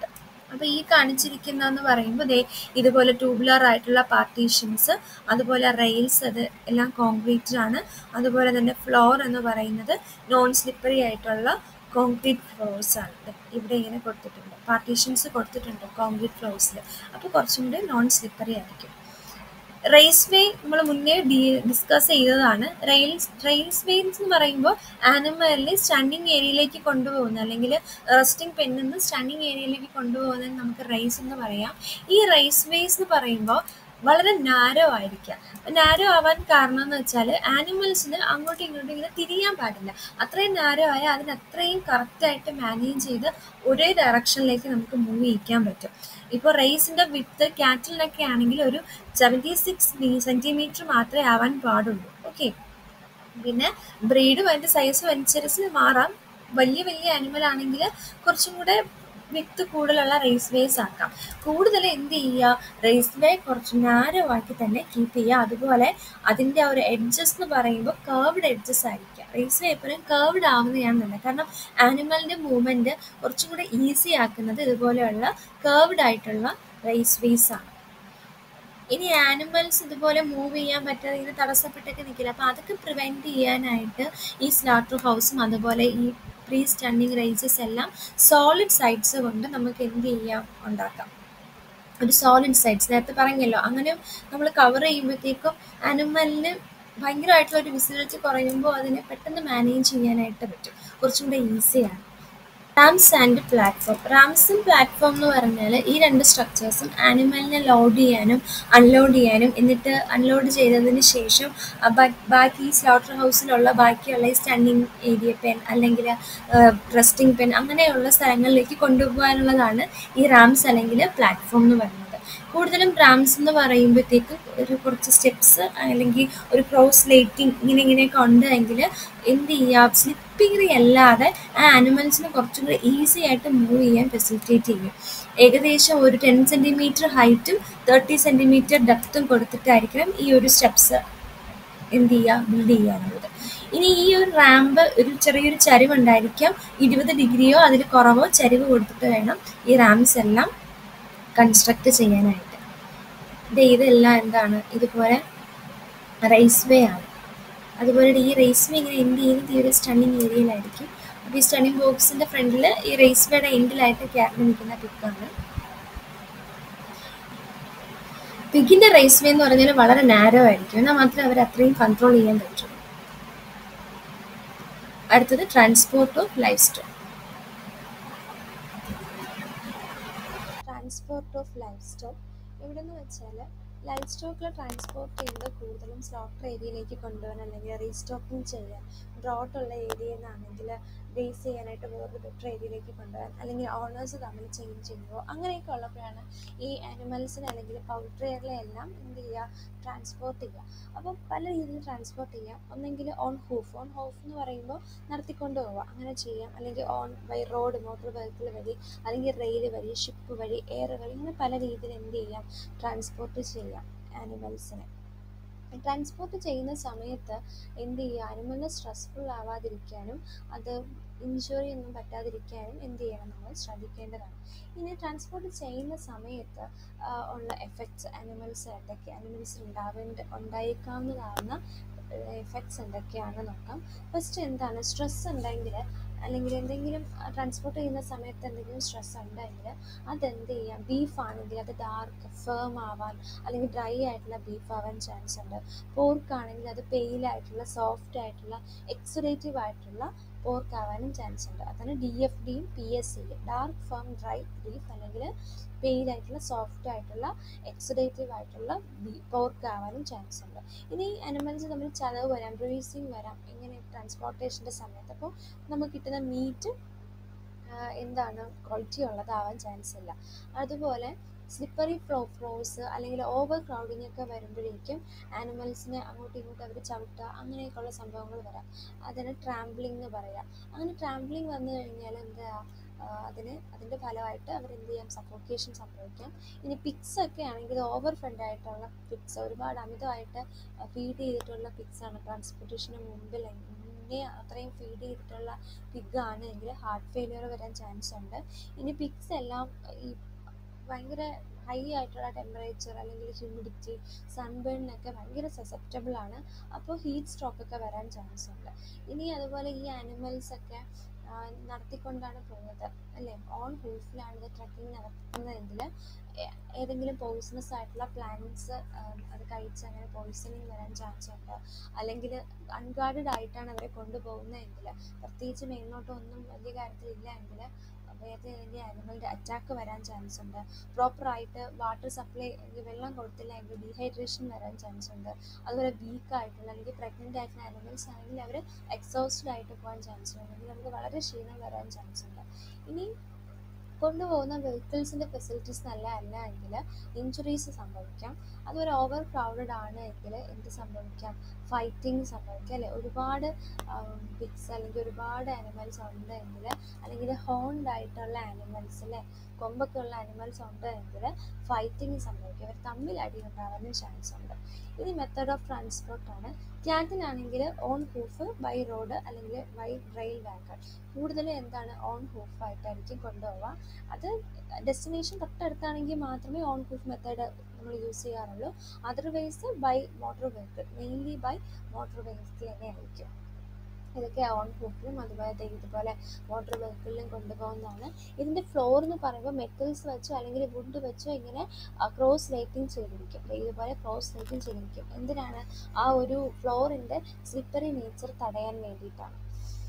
അപ്പോൾ ഈ കാണിച്ചിരിക്കുന്നതെന്ന് പറയുമ്പോൾ ദേ ഇതുപോലെ ട്യൂബുലർ ആയിട്ടുള്ള പാർട്ടീഷൻസ് അതുപോലെ റെയിൽസ് അത് എല്ലാം കോൺക്രീറ്റ് ആണ് അതുപോലെ തന്നെ ഫ്ലോർ എന്ന് പറയുന്നത് നോൺ സ്ലിപ്പറി ആയിട്ടുള്ള കോൺക്രീറ്റ് ഫ്ലോർസ് ആണ് ദേ ഇവിടെ ഇങ്ങനെ കൊടുത്തിട്ടുണ്ട് പാർട്ടീഷൻസ് കൊടുത്തിട്ടുണ്ട് കോൺക്രീറ്റ് ഫ്ലോർസിൽ അപ്പോൾ കുറച്ചും കൂടി നോൺ സ്ലിപ്പറി ആയിരിക്കും റെയിൽസ് വേ നമ്മൾ മുന്നേ ഡി ഡിസ്കസ് ചെയ്തതാണ് റെയിൽസ് റെയിൽസ് വേസ് എന്ന് പറയുമ്പോൾ ആനിമലിനെ സ്റ്റണ്ണിങ് ഏരിയയിലേക്ക് കൊണ്ടുപോകുന്ന അല്ലെങ്കിൽ റെസ്റ്റിംഗ് പെന്നിൽ നിന്ന് സ്റ്റണ്ണിങ് ഏരിയയിലേക്ക് കൊണ്ടുപോകുന്നതിന് നമുക്ക് റേസ് എന്ന് പറയാം ഈ റേസ് വേസ് എന്ന് പറയുമ്പോൾ വളരെ നാരോ ആയിരിക്കാം നാരോ ആവാൻ കാരണം എന്ന് വെച്ചാൽ ആനിമൽസിന് അങ്ങോട്ടും ഇങ്ങോട്ടും ഇങ്ങനെ തിരിയാൻ പാടില്ല അത്രയും നാരോ ആയാൽ അതിന് അത്രയും കറക്റ്റായിട്ട് മാനേജ് ചെയ്ത് ഒരേ ഡയറക്ഷനിലേക്ക് നമുക്ക് മൂവ് ചെയ്യിക്കാൻ പറ്റും ഇപ്പോൾ റേസിൻ്റെ വിത്ത് ക്യാറ്റിലിനൊക്കെ ആണെങ്കിൽ ഒരു സെവൻറ്റി സിക്സ് സെൻറ്റിമീറ്റർ മാത്രമേ ആവാൻ പാടുള്ളൂ ഓക്കെ പിന്നെ ബ്രീഡും അതിൻ്റെ സൈസും അനുസരിച്ച് മാറാം വലിയ വലിയ ആനിമൽ ആണെങ്കിൽ കുറച്ചും കൂടെ വിത്ത് കൂടുതലുള്ള റേസ് വേസ് ആക്കാം കൂടുതൽ എന്ത് ചെയ്യുക റേസ് വേ കുറച്ച് നാരോ ആക്കി തന്നെ കീപ്പ് ചെയ്യുക അതുപോലെ അതിൻ്റെ ആ ഒരു എഡ്ജസ് എന്ന് പറയുമ്പോൾ കേർവ്ഡ് എഡ്ജസ് ആയിരിക്കുക റേസ് വേ എപ്പോഴും കേർവ്ഡ് ആവുന്നതാണ് നല്ലത് കാരണം ആനിമലിൻ്റെ മൂവ്മെൻറ്റ് കുറച്ചും കൂടെ ഈസി ആക്കുന്നത് ഇതുപോലെയുള്ള കേർവ്ഡ് ആയിട്ടുള്ള റേസ് വേസ് ആണ് ഇനി ആനിമൽസ് ഇതുപോലെ മൂവ് ചെയ്യാൻ പറ്റാതെ ഇങ്ങനെ തടസ്സപ്പെട്ടൊക്കെ നിൽക്കില്ല അപ്പോൾ അതൊക്കെ പ്രിവെൻറ്റ് ചെയ്യാനായിട്ട് ഈ സ്ലാട്ടർ ഹൗസും അതുപോലെ ഈ പ്രീ സ്റ്റണ്ണിങ് റേസസ് എല്ലാം സോളിഡ് സൈഡ്സ് കൊണ്ട് നമുക്ക് എന്ത് ചെയ്യാം ഉണ്ടാക്കാം ഒരു സോളിഡ് സൈഡ്സ് നേരത്തെ പറഞ്ഞല്ലോ അങ്ങനെ നമ്മൾ കവർ ചെയ്യുമ്പോഴത്തേക്കും ആനിമലിന് ഭയങ്കരമായിട്ടുള്ള ഒരു വിസിബിലിറ്റി കുറയുമ്പോൾ അതിനെ പെട്ടെന്ന് മാനേജ് ചെയ്യാനായിട്ട് പറ്റും കുറച്ചും കൂടെ ഈസിയാണ് റാംസ് ആൻഡ് പ്ലാറ്റ്ഫോം റാംസും പ്ലാറ്റ്ഫോം എന്ന് പറഞ്ഞാൽ ഈ രണ്ട് സ്ട്രക്ചേഴ്സും ആനിമലിനെ ലോഡ് ചെയ്യാനും അൺലോഡ് ചെയ്യാനും എന്നിട്ട് അൺലോഡ് ചെയ്തതിന് ശേഷം ആ ബാ- ബാക്കി സ്ലോട്ടർ ഹൗസിലുള്ള ബാക്കിയുള്ള ഈ സ്റ്റണ്ണിങ് ഏരിയ പെൻ അല്ലെങ്കിൽ റെസ്റ്റിംഗ് പെൻ അങ്ങനെയുള്ള സ്ഥലങ്ങളിലേക്ക് കൊണ്ടുപോകാനുള്ളതാണ് ഈ റാംസ് അല്ലെങ്കിൽ പ്ലാറ്റ്ഫോം എന്ന് പറയുന്നത് കൂടുതലും റാംസ് എന്ന് പറയുമ്പോഴത്തേക്കും ഒരു കുറച്ച് സ്റ്റെപ്സ് അല്ലെങ്കിൽ ഒരു ക്രോസ് ലൈറ്റിംഗ് ഇങ്ങനെ ഇങ്ങനെയൊക്കെ ഉണ്ട് എങ്കിൽ എന്ത് ചെയ്യാം സ്ലിപ്പിംഗ് അല്ലാതെ ആ ആനിമൽസിന് കുറച്ചും കൂടി ഈസി ആയിട്ട് മൂവ് ചെയ്യാൻ ഫെസിലിറ്റേറ്റ് ചെയ്യും ഏകദേശം ഒരു ടെൻ സെൻറ്റിമീറ്റർ ഹൈറ്റും തേർട്ടി സെൻറ്റിമീറ്റർ ഡെപ്തും കൊടുത്തിട്ടായിരിക്കണം ഈ ഒരു സ്റ്റെപ്സ് എന്ത് ചെയ്യുക ബിൽഡ് ചെയ്യാനുള്ളത് ഇനി ഈ ഒരു റാമ്പ് ഒരു ചെറിയൊരു ചരിവുണ്ടായിരിക്കാം ഇരുപത് ഡിഗ്രിയോ അതിൽ കുറവോ ചരിവ് കൊടുത്തിട്ട് വേണം ഈ റാംസ് എല്ലാം കൺസ്ട്രക്ട് ചെയ്യാനായിട്ട് ദേ ഇതെല്ലാം എന്താണ് ഇതുപോലെ റേസ് വേ ആണ് അതുപോലെ ഈ റേസ് വേ ഇങ്ങനെ എൻഡ് ചെയ്യുന്നത് ഈ ഒരു സ്റ്റണ്ണിങ് ഏരിയയിലായിരിക്കും അപ്പോൾ ഈ സ്റ്റണ്ണിങ് ബോക്സിൻ്റെ ഫ്രണ്ടിൽ ഈ റേസ് വേയുടെ എൻഡിലായിട്ട് ക്യാബിന് നിൽക്കുന്ന പിക്കാണ് പിഗിൻ്റെ റേസ് വേ എന്ന് പറഞ്ഞാൽ വളരെ നാരോ ആയിരിക്കും എന്നാൽ മാത്രമേ അവർ അത്രയും കൺട്രോൾ ചെയ്യാൻ പറ്റുള്ളൂ അടുത്തത് transport of livestock transport of livestock ഇവിടെ എന്ന് വെച്ചാൽ ലൈഫ് സ്റ്റോക്കിൽ ട്രാൻസ്പോർട്ട് ചെയ്യുന്നത് കൂടുതലും സ്ലോട്ടർ ഏരിയയിലേക്ക് കൊണ്ടുപോകാൻ അല്ലെങ്കിൽ റീസ്റ്റോക്കിംഗ് ചെയ്യാൻ ബ്രോഡുള്ള ഏരിയയിൽ നിന്നാണെങ്കിൽ ബേസ് ചെയ്യാനായിട്ട് വേറൊരു ബെറ്റർ ഏരിയയിലേക്ക് കൊണ്ടുപോകാൻ അല്ലെങ്കിൽ ഓണേഴ്സ് തമ്മിൽ ചേഞ്ച് ചെയ്യുമ്പോൾ അങ്ങനെയൊക്കെ ഉള്ളപ്പോഴാണ് ഈ ആനിമൽസിനെ അല്ലെങ്കിൽ പൗൾട്രികളെ എല്ലാം എന്ത് ചെയ്യുക ട്രാൻസ്പോർട്ട് ചെയ്യുക അപ്പോൾ പല രീതിയിൽ ട്രാൻസ്പോർട്ട് ചെയ്യാം ഒന്നെങ്കിൽ ഓൺ ഹൂഫ് ഓൺ ഹൂഫ് എന്ന് പറയുമ്പോൾ നടത്തിക്കൊണ്ട് പോവുക അങ്ങനെ ചെയ്യാം അല്ലെങ്കിൽ on by road motor vehicle വഴി അല്ലെങ്കിൽ റെയിൽ വഴി ഷിപ്പ് വഴി എയർ വഴി ഇങ്ങനെ പല രീതിയിൽ എന്ത് ചെയ്യാം ട്രാൻസ്പോർട്ട് ചെയ്യാം ആനിമൽസിനെ ട്രാൻസ്പോർട്ട് ചെയ്യുന്ന സമയത്ത് എന്ത് ചെയ്യുക ആനിമലിന് സ്ട്രെസ്ഫുൾ ആവാതിരിക്കാനും അത് ഇഞ്ചുറി ഒന്നും പറ്റാതിരിക്കാനും എന്ത് ചെയ്യണം നമ്മൾ ശ്രദ്ധിക്കേണ്ടതാണ് ഇനി ട്രാൻസ്പോർട്ട് ചെയ്യുന്ന സമയത്ത് ആ, ഉള്ള എഫക്ട്സ് ആനിമൽസ് എന്തൊക്കെ ആനിമൽസ് ഉണ്ടാവേണ്ട ഉണ്ടായേക്കാവുന്നതാവുന്ന എഫക്ട്സ് എന്തൊക്കെയാണെന്ന് നോക്കാം ഫസ്റ്റ് എന്താണ് സ്ട്രെസ് ഉണ്ടെങ്കിൽ അല്ലെങ്കിൽ എന്തെങ്കിലും ട്രാൻസ്പോർട്ട് ചെയ്യുന്ന സമയത്ത് എന്തെങ്കിലും സ്ട്രെസ് ഉണ്ടെങ്കിൽ അതെന്ത് ചെയ്യാം ബീഫ് ആണെങ്കിൽ അത് ഡാർക്ക് ഫേം ആവാൻ അല്ലെങ്കിൽ ഡ്രൈ ആയിട്ടുള്ള ബീഫ് ആവാൻ ചാൻസ് ഉണ്ട് പോർക്ക് ആണെങ്കിൽ അത് പെയിൽ ആയിട്ടുള്ള സോഫ്റ്റ് ആയിട്ടുള്ള എക്സുറേറ്റീവ് ആയിട്ടുള്ള പോർക്ക് ആവാനും ചാൻസ് ഉണ്ട് അതാണ് ഡി എഫ് ഡിയും പി എസ് സിയും ഡാർക്ക് ഫേം ഡ്രൈ ബീഫ് അല്ലെങ്കിൽ പെയിൽ ആയിട്ടുള്ള സോഫ്റ്റ് ആയിട്ടുള്ള എക്സുറേറ്റീവ് ആയിട്ടുള്ള ബീ പോർക്ക് ആവാനും ചാൻസ് ഉണ്ട് ഇനി അനിമൽസ് തമ്മിൽ ചതവ് വരാം ബ്രീസിങ് വരാം ഇങ്ങനെ ട്രാൻസ്പോർട്ടേഷൻ്റെ സമയത്ത് അപ്പോൾ നമുക്ക് കിട്ടുന്ന മീറ്റ് എന്താണ് ക്വാളിറ്റി ഉള്ളതാവാൻ ചാൻസ് ഇല്ല അതുപോലെ സ്ലിപ്പറി ഫ്ലോ ഫ്ലോസ് അല്ലെങ്കിൽ ഓവർ ക്രൗഡിംഗ് ഒക്കെ വരുമ്പോഴേക്കും ആനിമൽസിനെ അങ്ങോട്ടും ഇങ്ങോട്ടും അവർ ചവിട്ടുക അങ്ങനെയൊക്കെയുള്ള സംഭവങ്ങൾ വരാം അതിന് ട്രാംബ്ലിംഗ് എന്ന് പറയാം അങ്ങനെ ട്രാംബ്ലിംഗ് വന്നു കഴിഞ്ഞാൽ എന്താ ആ, അതിന് അതിൻ്റെ ഫലമായിട്ട് അവർ എന്ത് ചെയ്യാം സഫോക്കേഷൻ സംഭവിക്കാം ഇനി പിക്സ് ഒക്കെ ആണെങ്കിൽ ഓവർ ഫെഡ് ആയിട്ടുള്ള പിക്സ് ഒരുപാട് അമിതമായിട്ട് ഫീഡ് ചെയ്തിട്ടുള്ള പിക്സ് ആണ് ട്രാൻസ്പോർട്ടേഷന് മുമ്പിൽ മുന്നേ അത്രയും ഫീഡ് ചെയ്തിട്ടുള്ള പിഗ് ആണ് എങ്കിൽ ഹാർട്ട് ഫെയിലിയർ വരാൻ ചാൻസ് ഉണ്ട് ഇനി പിക്സ് എല്ലാം ഈ ഭയങ്കര ഹൈ ആയിട്ടുള്ള ടെമ്പറേച്ചർ അല്ലെങ്കിൽ ഹ്യൂമിഡിറ്റി സൺബേണിനൊക്കെ ഭയങ്കര സസെപ്റ്റബിൾ ആണ് അപ്പോൾ ഹീറ്റ് സ്ട്രോക്ക് ഒക്കെ വരാൻ ചാൻസ് ഉണ്ട് ഇനി അതുപോലെ ഈ ആനിമൽസ് ഒക്കെ ആ, നടത്തിക്കൊണ്ടാണ് പോകുന്നത് അല്ലേ ഓൺ ഹൂഫിലാണ് ഇത് ട്രക്കിംഗ് നടത്തുന്നതെങ്കിൽ ഏ- ഏതെങ്കിലും പോയിസണസ് ആയിട്ടുള്ള പ്ലാന്റ്സ് അത് കഴിച്ച് അങ്ങനെ പോയിസണിങ് വരാൻ ചാൻസ് ഉണ്ട് അല്ലെങ്കിൽ അൺഗാർഡഡ് ആയിട്ടാണ് അവരെ കൊണ്ടുപോകുന്നതെങ്കിൽ പ്രത്യേകിച്ച് മേൽനോട്ടമൊന്നും വലിയ കാര്യത്തിലില്ല എങ്കിൽ വേറെ ഏതെങ്കിലും ആനിമലിൻ്റെ അറ്റാക്ക് വരാൻ ചാൻസ് ഉണ്ട് പ്രോപ്പറായിട്ട് വാട്ടർ സപ്ലൈ വെള്ളം കൊടുത്തില്ല എങ്കിൽ ഡീഹൈഡ്രേഷൻ വരാൻ ചാൻസ് ഉണ്ട് അതുപോലെ വീക്ക് ആയിട്ടുള്ള അല്ലെങ്കിൽ പ്രഗ്നൻ്റ് ആയിട്ടുള്ള ആനിമൽസ് ആണെങ്കിൽ അവർ എക്സോസ്റ്റഡ് ആയിട്ട് പോകാൻ ചാൻസ് ഉണ്ട് അല്ലെങ്കിൽ നമുക്ക് വളരെ ക്ഷീണം വരാൻ ചാൻസ് ഉണ്ട് ഇനി കൊണ്ടുപോകുന്ന വെഹിക്കിൾസിൻ്റെ ഫെസിലിറ്റീസ് നല്ല അല്ല എങ്കിൽ ഇഞ്ചുറീസ് സംഭവിക്കാം അതുപോലെ ഓവർ ക്രൗഡഡ് ആണ് എങ്കിൽ എന്ത് സംഭവിക്കാം ഫൈറ്റിംഗ് സംഭവിക്കാം അല്ലെ ഒരുപാട് പിക്സ് അല്ലെങ്കിൽ ഒരുപാട് ആനിമൽസ് ഉണ്ട് എങ്കിൽ അല്ലെങ്കിൽ ഹോൺഡ് ആയിട്ടുള്ള ആനിമൽസ് അല്ലെ കൊമ്പൊക്കെ ഉള്ള ആനിമൽസ് ഉണ്ട് എങ്കിൽ ഫൈറ്റിംഗ് സംഭവിക്കും അവർ തമ്മിൽ അടി ഉണ്ടാവാനും ചാൻസ് ഉണ്ട് ഇനി മെത്തേഡ് ഓഫ് ട്രാൻസ്പോർട്ട് ആണ് ക്യാറ്റിനാണെങ്കിൽ ഓൺ ഹൂഫ് ബൈ റോഡ് അല്ലെങ്കിൽ ബൈ റെയിൽ വാഗൺ കൂടുതലും എന്താണ് ഓൺ ഹൂഫ് ആയിട്ടായിരിക്കും കൊണ്ടുപോവുക അത് ഡെസ്റ്റിനേഷൻ തൊട്ടടുത്താണെങ്കിൽ മാത്രമേ ഓൺ ഹൂഫ് മെത്തേഡ് നമ്മൾ യൂസ് ചെയ്യാറുള്ളൂ otherwise by motor vehicle mainly by motor vehicle തന്നെ ആയിരിക്കും ഇതൊക്കെ ഓൺ ഹൂക്കിലും അതുപോലെ ദേ ഇതുപോലെ മോട്ടോർ വെഹിക്കിളിലും കൊണ്ടുപോകുന്നതാണ് ഇതിൻ്റെ ഫ്ലോർ എന്ന് പറയുമ്പോൾ മെറ്റൽസ് വെച്ചോ അല്ലെങ്കിൽ വുഡ് വെച്ചോ ഇങ്ങനെ ക്രോസ് ലൈറ്റിംഗ് ചെയ്തിരിക്കും ദേ ഇതുപോലെ ക്രോസ് ലൈറ്റിംഗ് ചെയ്തിരിക്കും എന്തിനാണ് ആ ഒരു ഫ്ലോറിൻ്റെ സ്ലിപ്പറി നേച്ചർ തടയാൻ വേണ്ടിയിട്ടാണ്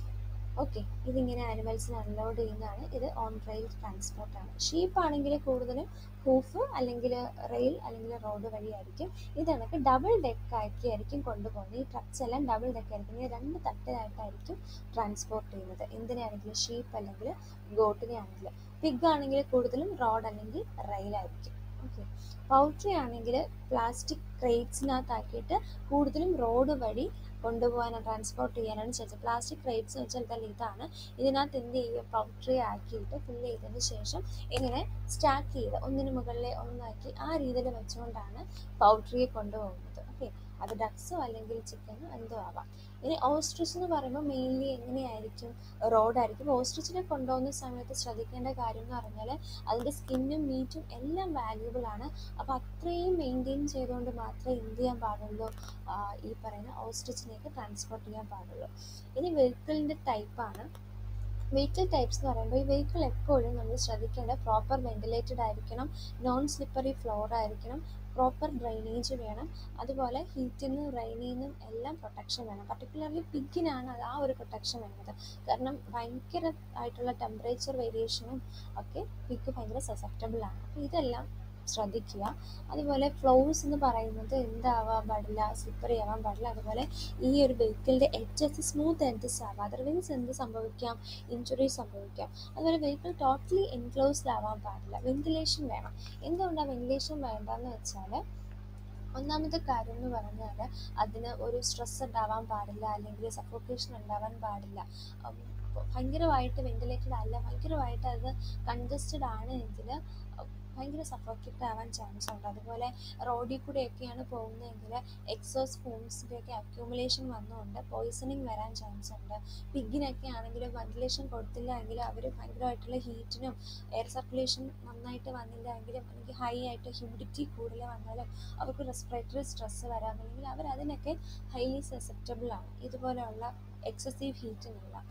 ഓക്കെ ഇതിങ്ങനെ ആനിമൽസിനെ അൺലോഡ് ചെയ്യുന്നതാണ് ഇത് ഓൺ റെയിൽ ട്രാൻസ്പോർട്ടാണ് ഷീപ്പ് ആണെങ്കിൽ കൂടുതലും ഹൂഫ് അല്ലെങ്കിൽ റെയിൽ അല്ലെങ്കിൽ റോഡ് വഴിയായിരിക്കും ഇത് കണക്ക് ഡബിൾ ഡെക്ക് ആക്കി ആയിരിക്കും കൊണ്ടുപോകുന്നത് ഈ ട്രക്സ് എല്ലാം ഡബിൾ ഡെക്ക് ആയിരിക്കും ഈ രണ്ട് തട്ടിലായിട്ടായിരിക്കും ട്രാൻസ്പോർട്ട് ചെയ്യുന്നത് എന്തിനാണെങ്കിലും ഷീപ്പ് അല്ലെങ്കിൽ ഗോട്ടിനെ ആണെങ്കിൽ പിഗ് ആണെങ്കിൽ കൂടുതലും റോഡ് അല്ലെങ്കിൽ റെയിലായിരിക്കും ഓക്കെ പൗട്രി ആണെങ്കിൽ പ്ലാസ്റ്റിക് ക്രേറ്റ്സിനകത്താക്കിയിട്ട് കൂടുതലും റോഡ് വഴി കൊണ്ടുപോകാനും ട്രാൻസ്പോർട്ട് ചെയ്യാനാണ് ചോദിച്ചത് പ്ലാസ്റ്റിക് ക്രേറ്റ്സ് എന്ന് വെച്ചാൽ ഇതെല്ലാം ഇതാണ് ഇതിനകത്ത് എന്ത് ചെയ്യുക പൗട്രി ആക്കിയിട്ട് ഫില്ല് ചെയ്തതിന് ശേഷം ഇങ്ങനെ സ്റ്റാക്ക് ചെയ്ത് ഒന്നിന് മുകളിൽ ഒന്നാക്കി ആ രീതിയിൽ വെച്ചുകൊണ്ടാണ് പൗട്രിയെ കൊണ്ടുപോകുന്നത് ഓക്കെ അത് ഡക്സോ അല്ലെങ്കിൽ ചിക്കനോ എന്തോ ആവാം ഇനി ഓസ്ട്രിച്ച് എന്ന് പറയുമ്പോൾ മെയിൻലി എങ്ങനെയായിരിക്കും റോഡായിരിക്കും ഓസ്ട്രിച്ചിനെ കൊണ്ടുപോകുന്ന സമയത്ത് ശ്രദ്ധിക്കേണ്ട കാര്യം എന്ന് പറഞ്ഞാൽ അതിൻ്റെ സ്കിന്നും മീറ്റും എല്ലാം വാല്യുബിൾ ആണ് അപ്പോൾ അത്രയും മെയിൻറ്റെയിൻ ചെയ്തുകൊണ്ട് മാത്രമേ എന്ത് ചെയ്യാൻ പാടുള്ളൂ ആ, ഈ പറയുന്ന ഓസ്ട്രിച്ചിനെയൊക്കെ ട്രാൻസ്പോർട്ട് ചെയ്യാൻ പാടുള്ളൂ ഇനി വെഹിക്കിളിൻ്റെ ടൈപ്പാണ് വെഹിക്കിൾ ടൈപ്സ് എന്ന് പറയുമ്പോൾ ഈ വെഹിക്കിൾ എപ്പോഴും നമ്മൾ ശ്രദ്ധിക്കേണ്ടത് പ്രോപ്പർ വെന്റിലേറ്റഡ് ആയിരിക്കണം നോൺ സ്ലിപ്പറി ഫ്ലോർ ആയിരിക്കണം പ്രോപ്പർ ഡ്രൈനേജ് വേണം അതുപോലെ ഹീറ്റിൽ നിന്നും റെയിനിൽ നിന്നും എല്ലാം പ്രൊട്ടക്ഷൻ വേണം പർട്ടിക്കുലർലി പിഗിനാണ് അത് ആ ഒരു പ്രൊട്ടക്ഷൻ വേണ്ടത് കാരണം ഭയങ്കര ആയിട്ടുള്ള ടെമ്പറേച്ചർ വേരിയേഷനും ഒക്കെ പിഗ് ഭയങ്കര സസെപ്റ്റബിൾ ആണ് അപ്പോൾ ഇതെല്ലാം ശ്രദ്ധിക്കുക അതുപോലെ ഫ്ലോസ് എന്ന് പറയുന്നത് എന്താവാൻ പാടില്ല സ്ലിപ്പറി ആവാൻ പാടില്ല അതുപോലെ ഈ ഒരു വെഹിക്കിളിൻ്റെ എഡ്ജസ് സ്മൂത്ത് എഡ്ജസ് ആവാം അതർവൈസ് എന്ത് സംഭവിക്കാം ഇഞ്ചുറി സംഭവിക്കാം അതുപോലെ വെഹിക്കിൾ ടോട്ടലി എൻക്ലോസ്ഡ് ആവാൻ പാടില്ല വെന്റിലേഷൻ വേണം എന്തുകൊണ്ടാണ് വെന്റിലേഷൻ വേണ്ടതെന്ന് വെച്ചാൽ ഒന്നാമത്തെ കാര്യം എന്ന് പറഞ്ഞാൽ അതിന് ഒരു സ്ട്രെസ് ഉണ്ടാവാൻ പാടില്ല അല്ലെങ്കിൽ സഫോക്കേഷൻ ഉണ്ടാവാൻ പാടില്ല ഉം, ഭയങ്കരമായിട്ട് വെന്റിലേറ്റഡ് അല്ല ഭയങ്കരമായിട്ട് അത് കൺജസ്റ്റഡ് ആണ് എങ്കിൽ ഭയങ്കര സഫോക്കേറ്റ് ആവാൻ ചാൻസ് ഉണ്ട് അതുപോലെ റോഡിൽ കൂടെയൊക്കെയാണ് പോകുന്നതെങ്കിൽ എക്സോസ് ഫോംസിൻ്റെയൊക്കെ അക്യൂമുലേഷൻ വന്നുകൊണ്ട് പോയിസണിങ് വരാൻ ചാൻസ് ഉണ്ട് പിഗിനൊക്കെ ആണെങ്കിൽ വെന്റിലേഷൻ കൊടുത്തില്ല എങ്കിൽ അവർ ഭയങ്കരമായിട്ടുള്ള ഹീറ്റിനും എയർ സർക്കുലേഷൻ നന്നായിട്ട് വന്നില്ല എങ്കിലും അല്ലെങ്കിൽ ഹൈ ആയിട്ട് ഹ്യൂമിഡിറ്റി കൂടുതൽ വന്നാലും അവർക്ക് റെസ്പിറേറ്ററി സ്ട്രെസ് വരാം അല്ലെങ്കിൽ അവർ അതിനൊക്കെ ഹൈലി സസെപ്റ്റബിൾ ആണ് ഇതുപോലെയുള്ള എക്സസീവ് ഹീറ്റിനെല്ലാം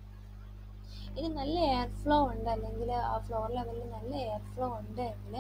ഇനി നല്ല എയർ ഫ്ലോ ഉണ്ട് അല്ലെങ്കിൽ ആ ഫ്ലോർ ലെവലിൽ നല്ല എയർ ഫ്ലോ ഉണ്ട് എങ്കിൽ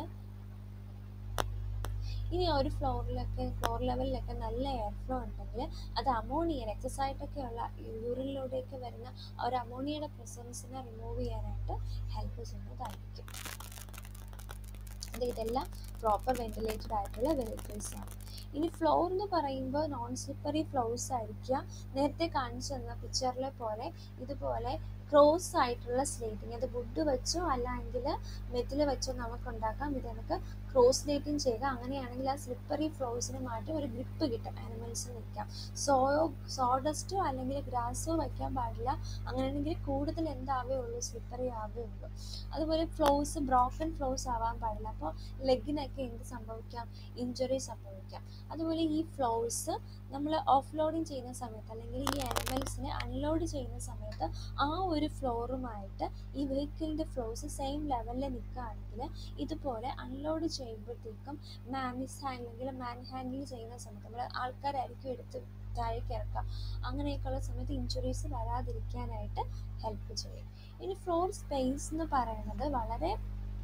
ഇനി ആ ഒരു ഫ്ലോറിലൊക്കെ ഫ്ലോർ ലെവലിലൊക്കെ നല്ല എയർ ഫ്ലോ ഉണ്ടെങ്കിൽ അത് അമോണിയ രക്തസായിട്ടൊക്കെയുള്ള യൂറിനിലൂടെയൊക്കെ വരുന്ന ആ ഒരു അമോണിയയുടെ പ്രസൻസിനെ റിമൂവ് ചെയ്യാനായിട്ട് ഹെൽപ്പ് ചെയ്യുന്നതായിരിക്കും അത് ഇതെല്ലാം പ്രോപ്പർ വെന്റിലേറ്റഡ് ആയിട്ടുള്ള വെഹിക്കിൾസ് ആണ് ഇനി ഫ്ലോർ എന്ന് പറയുമ്പോൾ നോൺ സ്ലിപ്പറി ഫ്ലോർസ് ആയിരിക്കുക നേരത്തെ കാണിച്ചു തന്ന പിക്ചറിലെ പോലെ ഇതുപോലെ ക്രോസ് ആയിട്ടുള്ള സ്ലേറ്റിങ് അത് വുഡ് വെച്ചോ അല്ലെങ്കിൽ മെറ്റിൽ വെച്ചോ നമുക്ക് ഉണ്ടാക്കാം ഇത് നമുക്ക് ക്രോസ് സ്ലേറ്റിങ് ചെയ്യുക അങ്ങനെയാണെങ്കിൽ ആ സ്ലിപ്പറി ഫ്ലോർസിന് മാറ്റി ഒരു ഗ്രിപ്പ് കിട്ടും ആനിമൽസിന് നിൽക്കാം സോ സോഡസ്റ്റോ അല്ലെങ്കിൽ ഗ്രാസോ വയ്ക്കാൻ പാടില്ല അങ്ങനെയാണെങ്കിൽ കൂടുതൽ എന്താവേ ഉള്ളൂ സ്ലിപ്പറി ആവേ ഉള്ളൂ അതുപോലെ ഫ്ലോസ് ബ്രോക്കൺ ഫ്ലോസ് ആവാൻ പാടില്ല അപ്പോൾ ലെഗിനൊക്കെ ആനിമൽസിനൊക്കെ എന്ത് സംഭവിക്കാം ഇഞ്ചുറി സംഭവിക്കാം അതുപോലെ ഈ ഫ്ലോസ് നമ്മൾ ഓഫ് ലോഡിങ് ചെയ്യുന്ന സമയത്ത് അല്ലെങ്കിൽ ഈ ആനിമൽസിനെ അൺലോഡ് ചെയ്യുന്ന സമയത്ത് ആ ഒരു ഫ്ലോറുമായിട്ട് ഈ വെഹിക്കിളിൻ്റെ ഫ്ലോസ് സെയിം ലെവലിൽ നിൽക്കുകയാണെങ്കിൽ ഇതുപോലെ അൺലോഡ് ചെയ്യുമ്പോഴത്തേക്കും മിസ് അല്ലെങ്കിൽ മാൻ ഹാൻഡിൽ ചെയ്യുന്ന സമയത്ത് നമ്മൾ ആൾക്കാരായിരിക്കും എടുത്ത് താഴേക്ക് ഇറക്കുക അങ്ങനെയൊക്കെയുള്ള സമയത്ത് ഇഞ്ചുറീസ് വരാതിരിക്കാനായിട്ട് ഹെൽപ്പ് ചെയ്യും ഇനി ഫ്ലോർ സ്പേസ് എന്ന് പറയുന്നത് വളരെ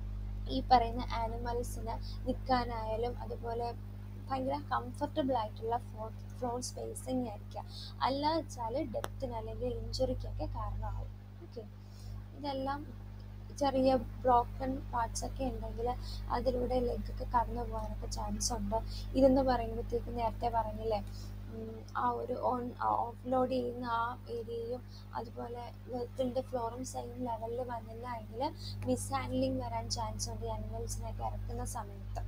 ഈ പറയുന്ന ആനിമൽസിന് നിൽക്കാനായാലും അതുപോലെ ഭയങ്കര കംഫർട്ടബിൾ ആയിട്ടുള്ള ഫ്ലോർ ഫ്ലോർ സ്പേസിങ് ആയിരിക്കുക അല്ല വെച്ചാൽ ഡെത്തിന് അല്ലെങ്കിൽ ഇഞ്ചുറിക്കൊക്കെ കാരണമാവും ഓക്കെ ഇതെല്ലാം ചെറിയ ബ്രോക്കൺ പാർട്സ് ഒക്കെ ഉണ്ടെങ്കിൽ അതിലൂടെ ലെഗൊക്കെ കടന്നു പോകാനൊക്കെ ചാൻസ് ഉണ്ട് ഇതെന്ന് പറയുമ്പോഴത്തേക്ക് നേരത്തെ പറഞ്ഞില്ലേ ആ ഒരു ഓൺ ഓഫ് ലോഡ് ചെയ്യുന്ന ആ ഏരിയയും അതുപോലെ വെഹിക്കിളിൻ്റെ ഫ്ലോറും സെയിം ലെവലിൽ വന്നില്ല എങ്കിൽ മിസ് ഹാൻഡ്ലിങ് വരാൻ ചാൻസ് ഉണ്ട് ആനിമൽസിനൊക്കെ ഇറക്കുന്ന സമയത്ത്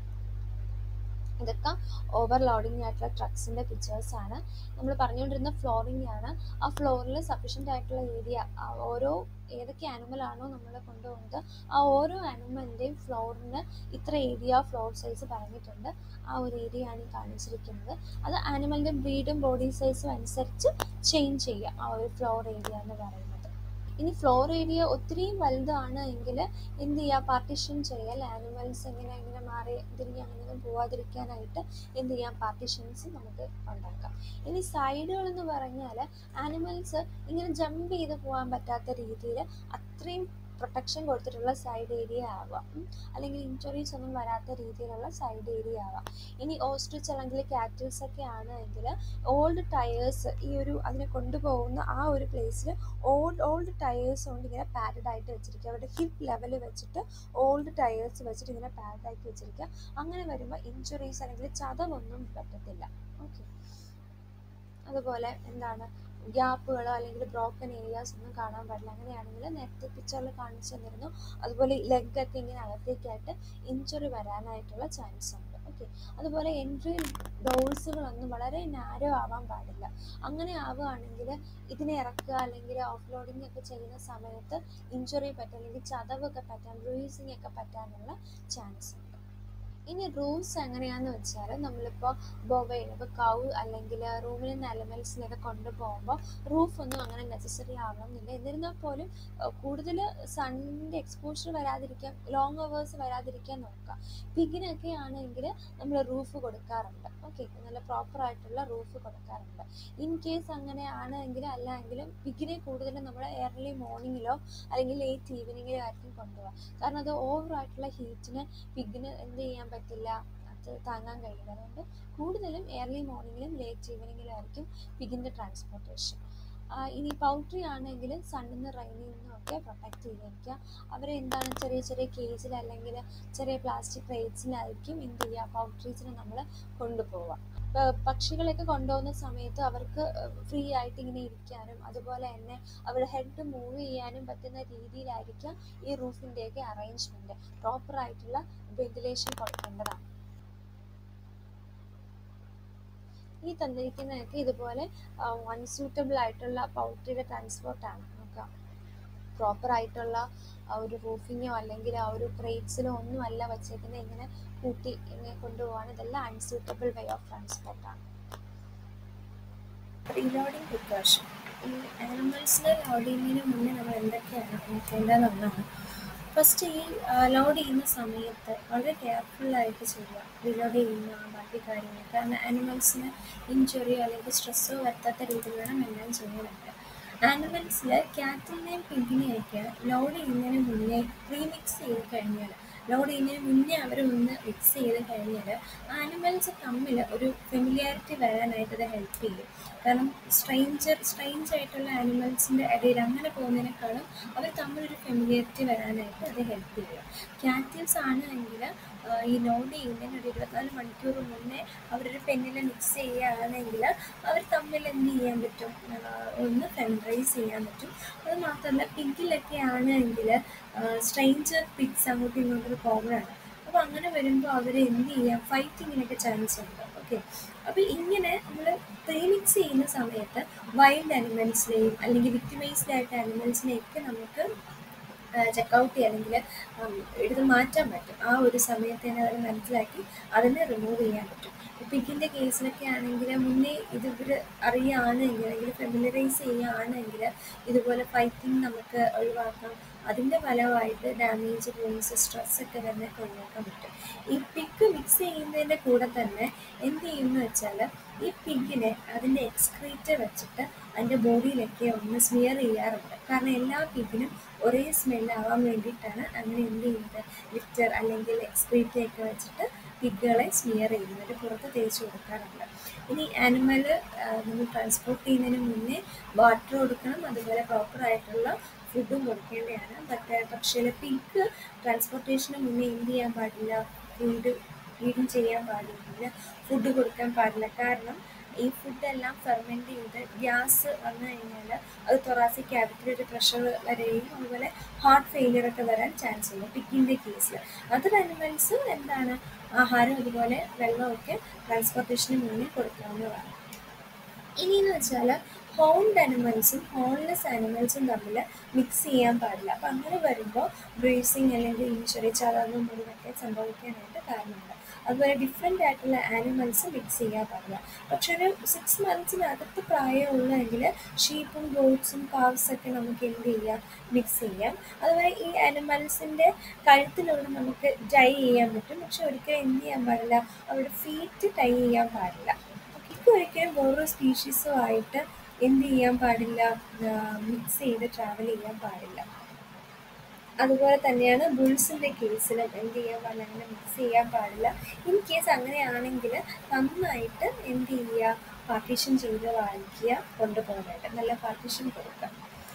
ഇതൊക്കെ ഓവർ ലോഡിങ് ആയിട്ടുള്ള ട്രക്സിൻ്റെ പിക്ചേഴ്സാണ് നമ്മൾ പറഞ്ഞുകൊണ്ടിരുന്ന ഫ്ലോറിംഗ് ആണ് ആ ഫ്ലോറിൽ സഫീഷ്യൻ്റ് ആയിട്ടുള്ള ഏരിയ ഓരോ ഏതൊക്കെ ആനിമൽ ആണോ നമ്മൾ കൊണ്ടുപോകുന്നത് ആ ഓരോ ആനിമലിൻ്റെയും ഫ്ലോറിന് ഇത്ര ഏരിയ ഫ്ലോർ സൈസ് പറഞ്ഞിട്ടുണ്ട് ആ ഒരു ഏരിയ ആണ് ഈ കാണിച്ചിരിക്കുന്നത് അത് ആനിമലിൻ്റെ ബ്രീഡും ബോഡി സൈസും അനുസരിച്ച് ചേഞ്ച് ചെയ്യുക ആ ഒരു ഫ്ലോർ ഏരിയ എന്ന് പറയുന്നത് ഇനി ഫ്ലോർ ഏരിയ ഒത്തിരിയും വലുതാണ് എങ്കിൽ എന്ത് ചെയ്യുക പാർട്ടീഷൻ ചെയ്യൽ ആനിമൽസ് എങ്ങനെ എങ്ങനെ മാറി തിരിഞ്ഞ് അങ്ങനെയൊന്നും പോവാതിരിക്കാനായിട്ട് എന്ത് ചെയ്യാം പാർട്ടീഷൻസ് നമുക്ക് ഉണ്ടാക്കാം ഇനി സൈഡുകൾ എന്ന് പറഞ്ഞാൽ ആനിമൽസ് ഇങ്ങനെ ജമ്പ് ചെയ്ത് പോകാൻ പറ്റാത്ത രീതിയിൽ അത്രയും പ്രൊട്ടക്ഷൻ കൊടുത്തിട്ടുള്ള സൈഡ് ഏരിയ ആവാം അല്ലെങ്കിൽ ഇഞ്ചുറീസ് ഒന്നും വരാത്ത രീതിയിലുള്ള സൈഡ് ഏരിയ ആവാം ഇനി ഓസ്ട്രിച്ച് അല്ലെങ്കിൽ കാറ്റിൽസ് ഒക്കെ ആണെങ്കിൽ ഓൾഡ് ടയേഴ്സ് ഈ ഒരു അതിനെ കൊണ്ടുപോകുന്ന ആ ഒരു പ്ലേസിൽ ഓൾഡ് ഓൾഡ് ടയേഴ്സ് കൊണ്ട് ഇങ്ങനെ പാഡഡ് ആയിട്ട് വെച്ചിരിക്കുക അവരുടെ ഹിപ്പ് ലെവൽ വെച്ചിട്ട് ഓൾഡ് ടയേഴ്സ് വെച്ചിട്ട് ഇങ്ങനെ പാഡഡ് ആക്കി വെച്ചിരിക്കുക അങ്ങനെ വരുമ്പോൾ ഇഞ്ചുറീസ് അല്ലെങ്കിൽ ചതവൊന്നും പറ്റത്തില്ല ഓക്കെ അതുപോലെ എന്താണ് ഗ്യാപ്പുകളോ അല്ലെങ്കിൽ ബ്രോക്കൺ ഏരിയാസ് ഒന്നും കാണാൻ പാടില്ല അങ്ങനെയാണെങ്കിൽ നേരത്തെ പിക്ചറിൽ കാണിച്ചു തന്നിരുന്നു അതുപോലെ ലെഗൊക്കെ ഇങ്ങനെ അകത്തേക്കായിട്ട് ഇഞ്ചുറി വരാനായിട്ടുള്ള ചാൻസ് ഉണ്ട് ഓക്കെ അതുപോലെ എൻട്രി ഡോഴ്സുകളൊന്നും വളരെ നാരോ ആവാൻ പാടില്ല അങ്ങനെ ആവുകയാണെങ്കിൽ ഇതിനെ ഇറക്കുക അല്ലെങ്കിൽ ഓഫ് ലോഡിംഗ് ഒക്കെ ചെയ്യുന്ന സമയത്ത് ഇഞ്ചുറി പറ്റാൻ അല്ലെങ്കിൽ ചതവൊക്കെ പറ്റാൻ ബ്രൂയിസിങ് ഒക്കെ പറ്റാനുള്ള ചാൻസ് ഉണ്ട് ഇനി റൂംസ് എങ്ങനെയാന്ന് വെച്ചാൽ നമ്മളിപ്പോൾ ബൊവൈൻ ഇപ്പോൾ കൗ അല്ലെങ്കിൽ റൂമിൽ നിന്ന് എലമെൻസിനൊക്കെ കൊണ്ടുപോകുമ്പോൾ റൂഫൊന്നും അങ്ങനെ നെസസറി ആവണമെന്നില്ല എന്നിരുന്നാൽ പോലും കൂടുതൽ സണ്ണിൻ്റെ എക്സ്പോഷർ വരാതിരിക്കാൻ ലോങ് അവേഴ്സ് വരാതിരിക്കാൻ നോക്കുക പിഗിനൊക്കെ ആണെങ്കിൽ നമ്മൾ റൂഫ് കൊടുക്കാറുണ്ട് ഓക്കെ നല്ല പ്രോപ്പറായിട്ടുള്ള റൂഫ് കൊടുക്കാറുണ്ട് ഇൻ കേസ് അങ്ങനെ ആണെങ്കിൽ അല്ല എങ്കിലും പിഗിനെ കൂടുതലും നമ്മൾ ഏർലി മോർണിംഗിലോ അല്ലെങ്കിൽ ലേറ്റ് ഈവനിങ്ങിലോ ആയിരിക്കും കൊണ്ടുപോകുക കാരണം അത് ഓവറായിട്ടുള്ള ഹീറ്റിന് പിഗിന് എന്ത് ചെയ്യാൻ പറ്റില്ല അത് താങ്ങാൻ കഴിയില്ല അതുകൊണ്ട് കൂടുതലും ഏർലി മോർണിംഗിലും ലേറ്റ് ഈവനിങ്ങിലും ആയിരിക്കും പിഗിൻ്റെ ട്രാൻസ്പോർട്ടേഷൻ ഇനി പൗൾട്രി ആണെങ്കിൽ സണ്ണിൽ നിന്ന് റൈനിൽ നിന്നും ഒക്കെ പ്രൊട്ടക്റ്റ് ചെയ്തിരിക്കുക അവരെ എന്താണ് ചെറിയ ചെറിയ കേജിൽ അല്ലെങ്കിൽ ചെറിയ പ്ലാസ്റ്റിക് ക്രേറ്റ്സിലായിരിക്കും എന്ത് ചെയ്യുക പൗൾട്രീസിനെ നമ്മൾ കൊണ്ടുപോവുക പക്ഷികളെയൊക്കെ കൊണ്ടുപോകുന്ന സമയത്ത് അവർക്ക് ഫ്രീ ആയിട്ട് ഇങ്ങനെ ഇരിക്കാനും അതുപോലെ തന്നെ അവരുടെ ഹെഡ് മൂവ് ചെയ്യാനും പറ്റുന്ന രീതിയിലായിരിക്കാം ഈ റൂഫിൻ്റെയൊക്കെ അറേഞ്ച്മെൻറ്റ് പ്രോപ്പറായിട്ടുള്ള വെന്റിലേഷൻ കൊടുക്കേണ്ടതാണ് ഈ തന്നിരിക്കുന്നതൊക്കെ ഇതുപോലെ അൺസൂട്ടബിൾ ആയിട്ടുള്ള പൗൾട്രിയുടെ ട്രാൻസ്പോർട്ടാണ് നോക്കുക പ്രോപ്പർ ആയിട്ടുള്ള ഒരു റൂഫിങ്ങോ അല്ലെങ്കിൽ ആ ഒരു ക്രേറ്റ്സിലോ ഒന്നും അല്ല വച്ചേക്കുന്നത് ഇങ്ങനെ കൂട്ടി ഇങ്ങനെ കൊണ്ടുപോകാൻ ഇതെല്ലാം അൺസൂട്ടബിൾ വേ ഓഫ് ട്രാൻസ്പോർട്ടാണ് റീലോഡിങ് പ്രിക്കോഷൻ ഈ ആനിമൽസിനെ ലോഡ് ചെയ്യുന്നതിന് മുന്നേ നമ്മൾ എന്തൊക്കെയാണ് നോക്കേണ്ടതെന്നാണ് ഫസ്റ്റ് ഈ ലോഡ് ചെയ്യുന്ന സമയത്ത് വളരെ കെയർഫുള്ളായിട്ട് ചെയ്യുക റീലോഡ് ചെയ്യുന്ന ബാക്കി കാര്യങ്ങൾ കാരണം ആനിമൽസിന് ഇഞ്ചുറിയോ അല്ലെങ്കിൽ സ്ട്രെസ്സോ വരുത്താത്ത രീതിയിൽ വേണം എല്ലാം ചെയ്യാനായിട്ട് ആനിമൽസിൽ ക്യാറ്റിനെയും പിങ്കിനെയൊക്കെ ലോഡ് ചെയ്യുന്നതിന് മുന്നേ പ്രീമിക്സ് ചെയ്ത് കഴിഞ്ഞാൽ ലോഡ് ചെയ്യുന്നതിന് മുന്നേ അവർ ഒന്ന് മിക്സ് ചെയ്ത് കഴിഞ്ഞാൽ ആനിമൽസ് തമ്മിൽ ഒരു ഫെമിലിയാരിറ്റി വരാനായിട്ട് അത് ഹെൽപ്പ് ചെയ്യും കാരണം സ്ട്രെയിഞ്ചർ സ്ട്രെയിഞ്ച് ആയിട്ടുള്ള ആനിമൽസിൻ്റെ ഇടയിൽ അങ്ങനെ പോകുന്നതിനേക്കാളും അവർ തമ്മിലൊരു ഫെമിലിയാരിറ്റി വരാനായിട്ട് അത് ഹെൽപ്പ് ചെയ്യും ക്യാറ്റിൽസ് ആണ് എങ്കിൽ ഈ ലോഡ് ചെയ്യുന്നതിന് ഒരു ഇരുപത്തിനാല് മണിക്കൂർ മുന്നേ അവരൊരു പെന്നിൽ മിക്സ് ചെയ്യുകയാണെങ്കിൽ അവർ തമ്മിൽ എന്ത് ചെയ്യാൻ പറ്റും ഒന്ന് ഫെൻഡറൈസ് ചെയ്യാൻ പറ്റും അത് മാത്രമല്ല പിങ്കിലൊക്കെ ആണെങ്കിൽ സ്ട്രെയിഞ്ചർ പിക്സ് അങ്ങോട്ടും ഇങ്ങോട്ടും കോമൺ ആണ് അപ്പോൾ അങ്ങനെ വരുമ്പോൾ അവർ എന്ത് ചെയ്യാം ഫൈറ്റിങ്ങിനൊക്കെ ചാൻസ് ഉണ്ട് ഓക്കെ അപ്പോൾ ഇങ്ങനെ നമ്മൾ പ്രീമിക്സ് ചെയ്യുന്ന സമയത്ത് വൈൽഡ് അനിമൽസിനെയും അല്ലെങ്കിൽ വിക്ടിമൈസ്ഡ് ആയിട്ട് അനിമൽസിനെയൊക്കെ നമുക്ക് ചെക്കൗട്ട് ചെയ്യുക അല്ലെങ്കിൽ എടുത്ത് മാറ്റാൻ പറ്റും ആ ഒരു സമയത്ത് തന്നെ അതിനെ മനസ്സിലാക്കി അതിനെ റിമൂവ് ചെയ്യാൻ പറ്റും പിഗിൻ്റെ കേസിലൊക്കെ ആണെങ്കിൽ മുന്നേ ഇത് ഇവർ അറിയുകയാണെങ്കിൽ അല്ലെങ്കിൽ ഫെമിലറൈസ് ചെയ്യുകയാണെങ്കിൽ ഇതുപോലെ ഫൈറ്റിംഗ് നമുക്ക് ഒഴിവാക്കാം അതിൻ്റെ ഫലമായിട്ട് ഡാമേജ് ബോൺസ് സ്ട്രെസ് ഒക്കെ തന്നെ ഒഴിവാക്കാൻ പറ്റും ഈ പിഗ് മിക്സ് ചെയ്യുന്നതിൻ്റെ കൂടെ തന്നെ എന്ത് ചെയ്യുമെന്ന് വെച്ചാൽ ഈ പിഗിനെ അതിൻ്റെ എക്സ്ക്രീറ്റർ വെച്ചിട്ട് അതിൻ്റെ ബോഡിയിലൊക്കെ ഒന്ന് സ്മിയർ ചെയ്യാറുണ്ട് കാരണം എല്ലാ പിഗിനും ഒരേ സ്മെല്ലാവാൻ വേണ്ടിയിട്ടാണ് അങ്ങനെ എന്ത് ചെയ്യുന്നത് ലിറ്റർ അല്ലെങ്കിൽ എക്സ്ക്രീറ്റൊക്കെ വെച്ചിട്ട് പിഗുകളെ സ്മിയർ ചെയ്യുന്നത് പുറത്ത് തേച്ച് കൊടുക്കാറുണ്ട് ഇനി ആനിമൽ നമ്മൾ ട്രാൻസ്പോർട്ട് ചെയ്യുന്നതിന് മുന്നേ വാട്ടർ കൊടുക്കണം അതുപോലെ പ്രോപ്പറായിട്ടുള്ള ഫുഡും കൊടുക്കേണ്ടതാണ് ബട്ട് പക്ഷേ പിഗ് ട്രാൻസ്പോർട്ടേഷന് മുന്നേ എന്ത് ചെയ്യാൻ പാടില്ല ഫീഡ് ഫീഡിങ് ചെയ്യാൻ പാടില്ല ഫുഡ് കൊടുക്കാൻ പാടില്ല കാരണം ഈ ഫുഡെല്ലാം ഫെർമെൻറ്റ് ചെയ്ത് ഗ്യാസ് വന്നു കഴിഞ്ഞാൽ അത് തൊറാസിക് ക്യാവിറ്റിൽ ഒരു പ്രഷർ വരെയും അതുപോലെ ഹാർട്ട് ഫെയിലിയർ ഒക്കെ വരാൻ ചാൻസ് ഉണ്ട് പിക്കിൻ്റെ കേസിൽ അതർ അനിമൽസ് എന്താണ് ആഹാരം അതുപോലെ വെള്ളമൊക്കെ ട്രാൻസ്പോർട്ടേഷന് മുന്നേ കൊടുക്കാവുന്നതാണ് ഇനിയെന്ന് വെച്ചാൽ ഹോൺഡ് അനിമൽസും ഹോൺലെസ് അനിമൽസും തമ്മിൽ മിക്സ് ചെയ്യാൻ പാടില്ല അപ്പം അങ്ങനെ വരുമ്പോൾ ബ്രീസിങ് അല്ലെങ്കിൽ ഇഞ്ചുറി ചതവ് മുറിവൊക്കെ സംഭവിക്കാനായിട്ട് കാരണമുണ്ട് അതുപോലെ ഡിഫറെൻ്റ് ആയിട്ടുള്ള ആനിമൽസ് മിക്സ് ചെയ്യാൻ പാടില്ല പക്ഷെ ഒരു സിക്സ് മന്ത്സിനകത്ത് പ്രായമുള്ളെങ്കിൽ ഷീപ്പും ഗോട്ട്സും കാവ്സൊക്കെ നമുക്ക് എന്ത് ചെയ്യാം മിക്സ് ചെയ്യാം അതുപോലെ ഈ ആനിമൽസിൻ്റെ കഴുത്തിലൂടെ നമുക്ക് ടൈ ചെയ്യാൻ പറ്റും പക്ഷെ ഒരിക്കലും എന്ത് ചെയ്യാൻ പാടില്ല അവരുടെ ഫീറ്റ് ടൈ ചെയ്യാൻ പാടില്ല ഇത് ഒരിക്കലും വേറൊരു സ്പീഷീസുമായിട്ട് എന്ത് ചെയ്യാൻ പാടില്ല മിക്സ് ചെയ്ത് ട്രാവൽ ചെയ്യാൻ പാടില്ല അതുപോലെ തന്നെയാണ് ബുൾസിൻ്റെ കേസിലും എന്ത് ചെയ്യാൻ പാടില്ല അങ്ങനെ മിക്സ് ചെയ്യാൻ പാടില്ല ഇൻ കേസ് അങ്ങനെയാണെങ്കിൽ നന്നായിട്ട് എന്ത് ചെയ്യുക പാർട്ടീഷൻ ചെയ്ത് വാങ്ങിക്കുക കൊണ്ടുപോകാനായിട്ട് നല്ല പാർട്ടീഷൻ കൊടുക്കുക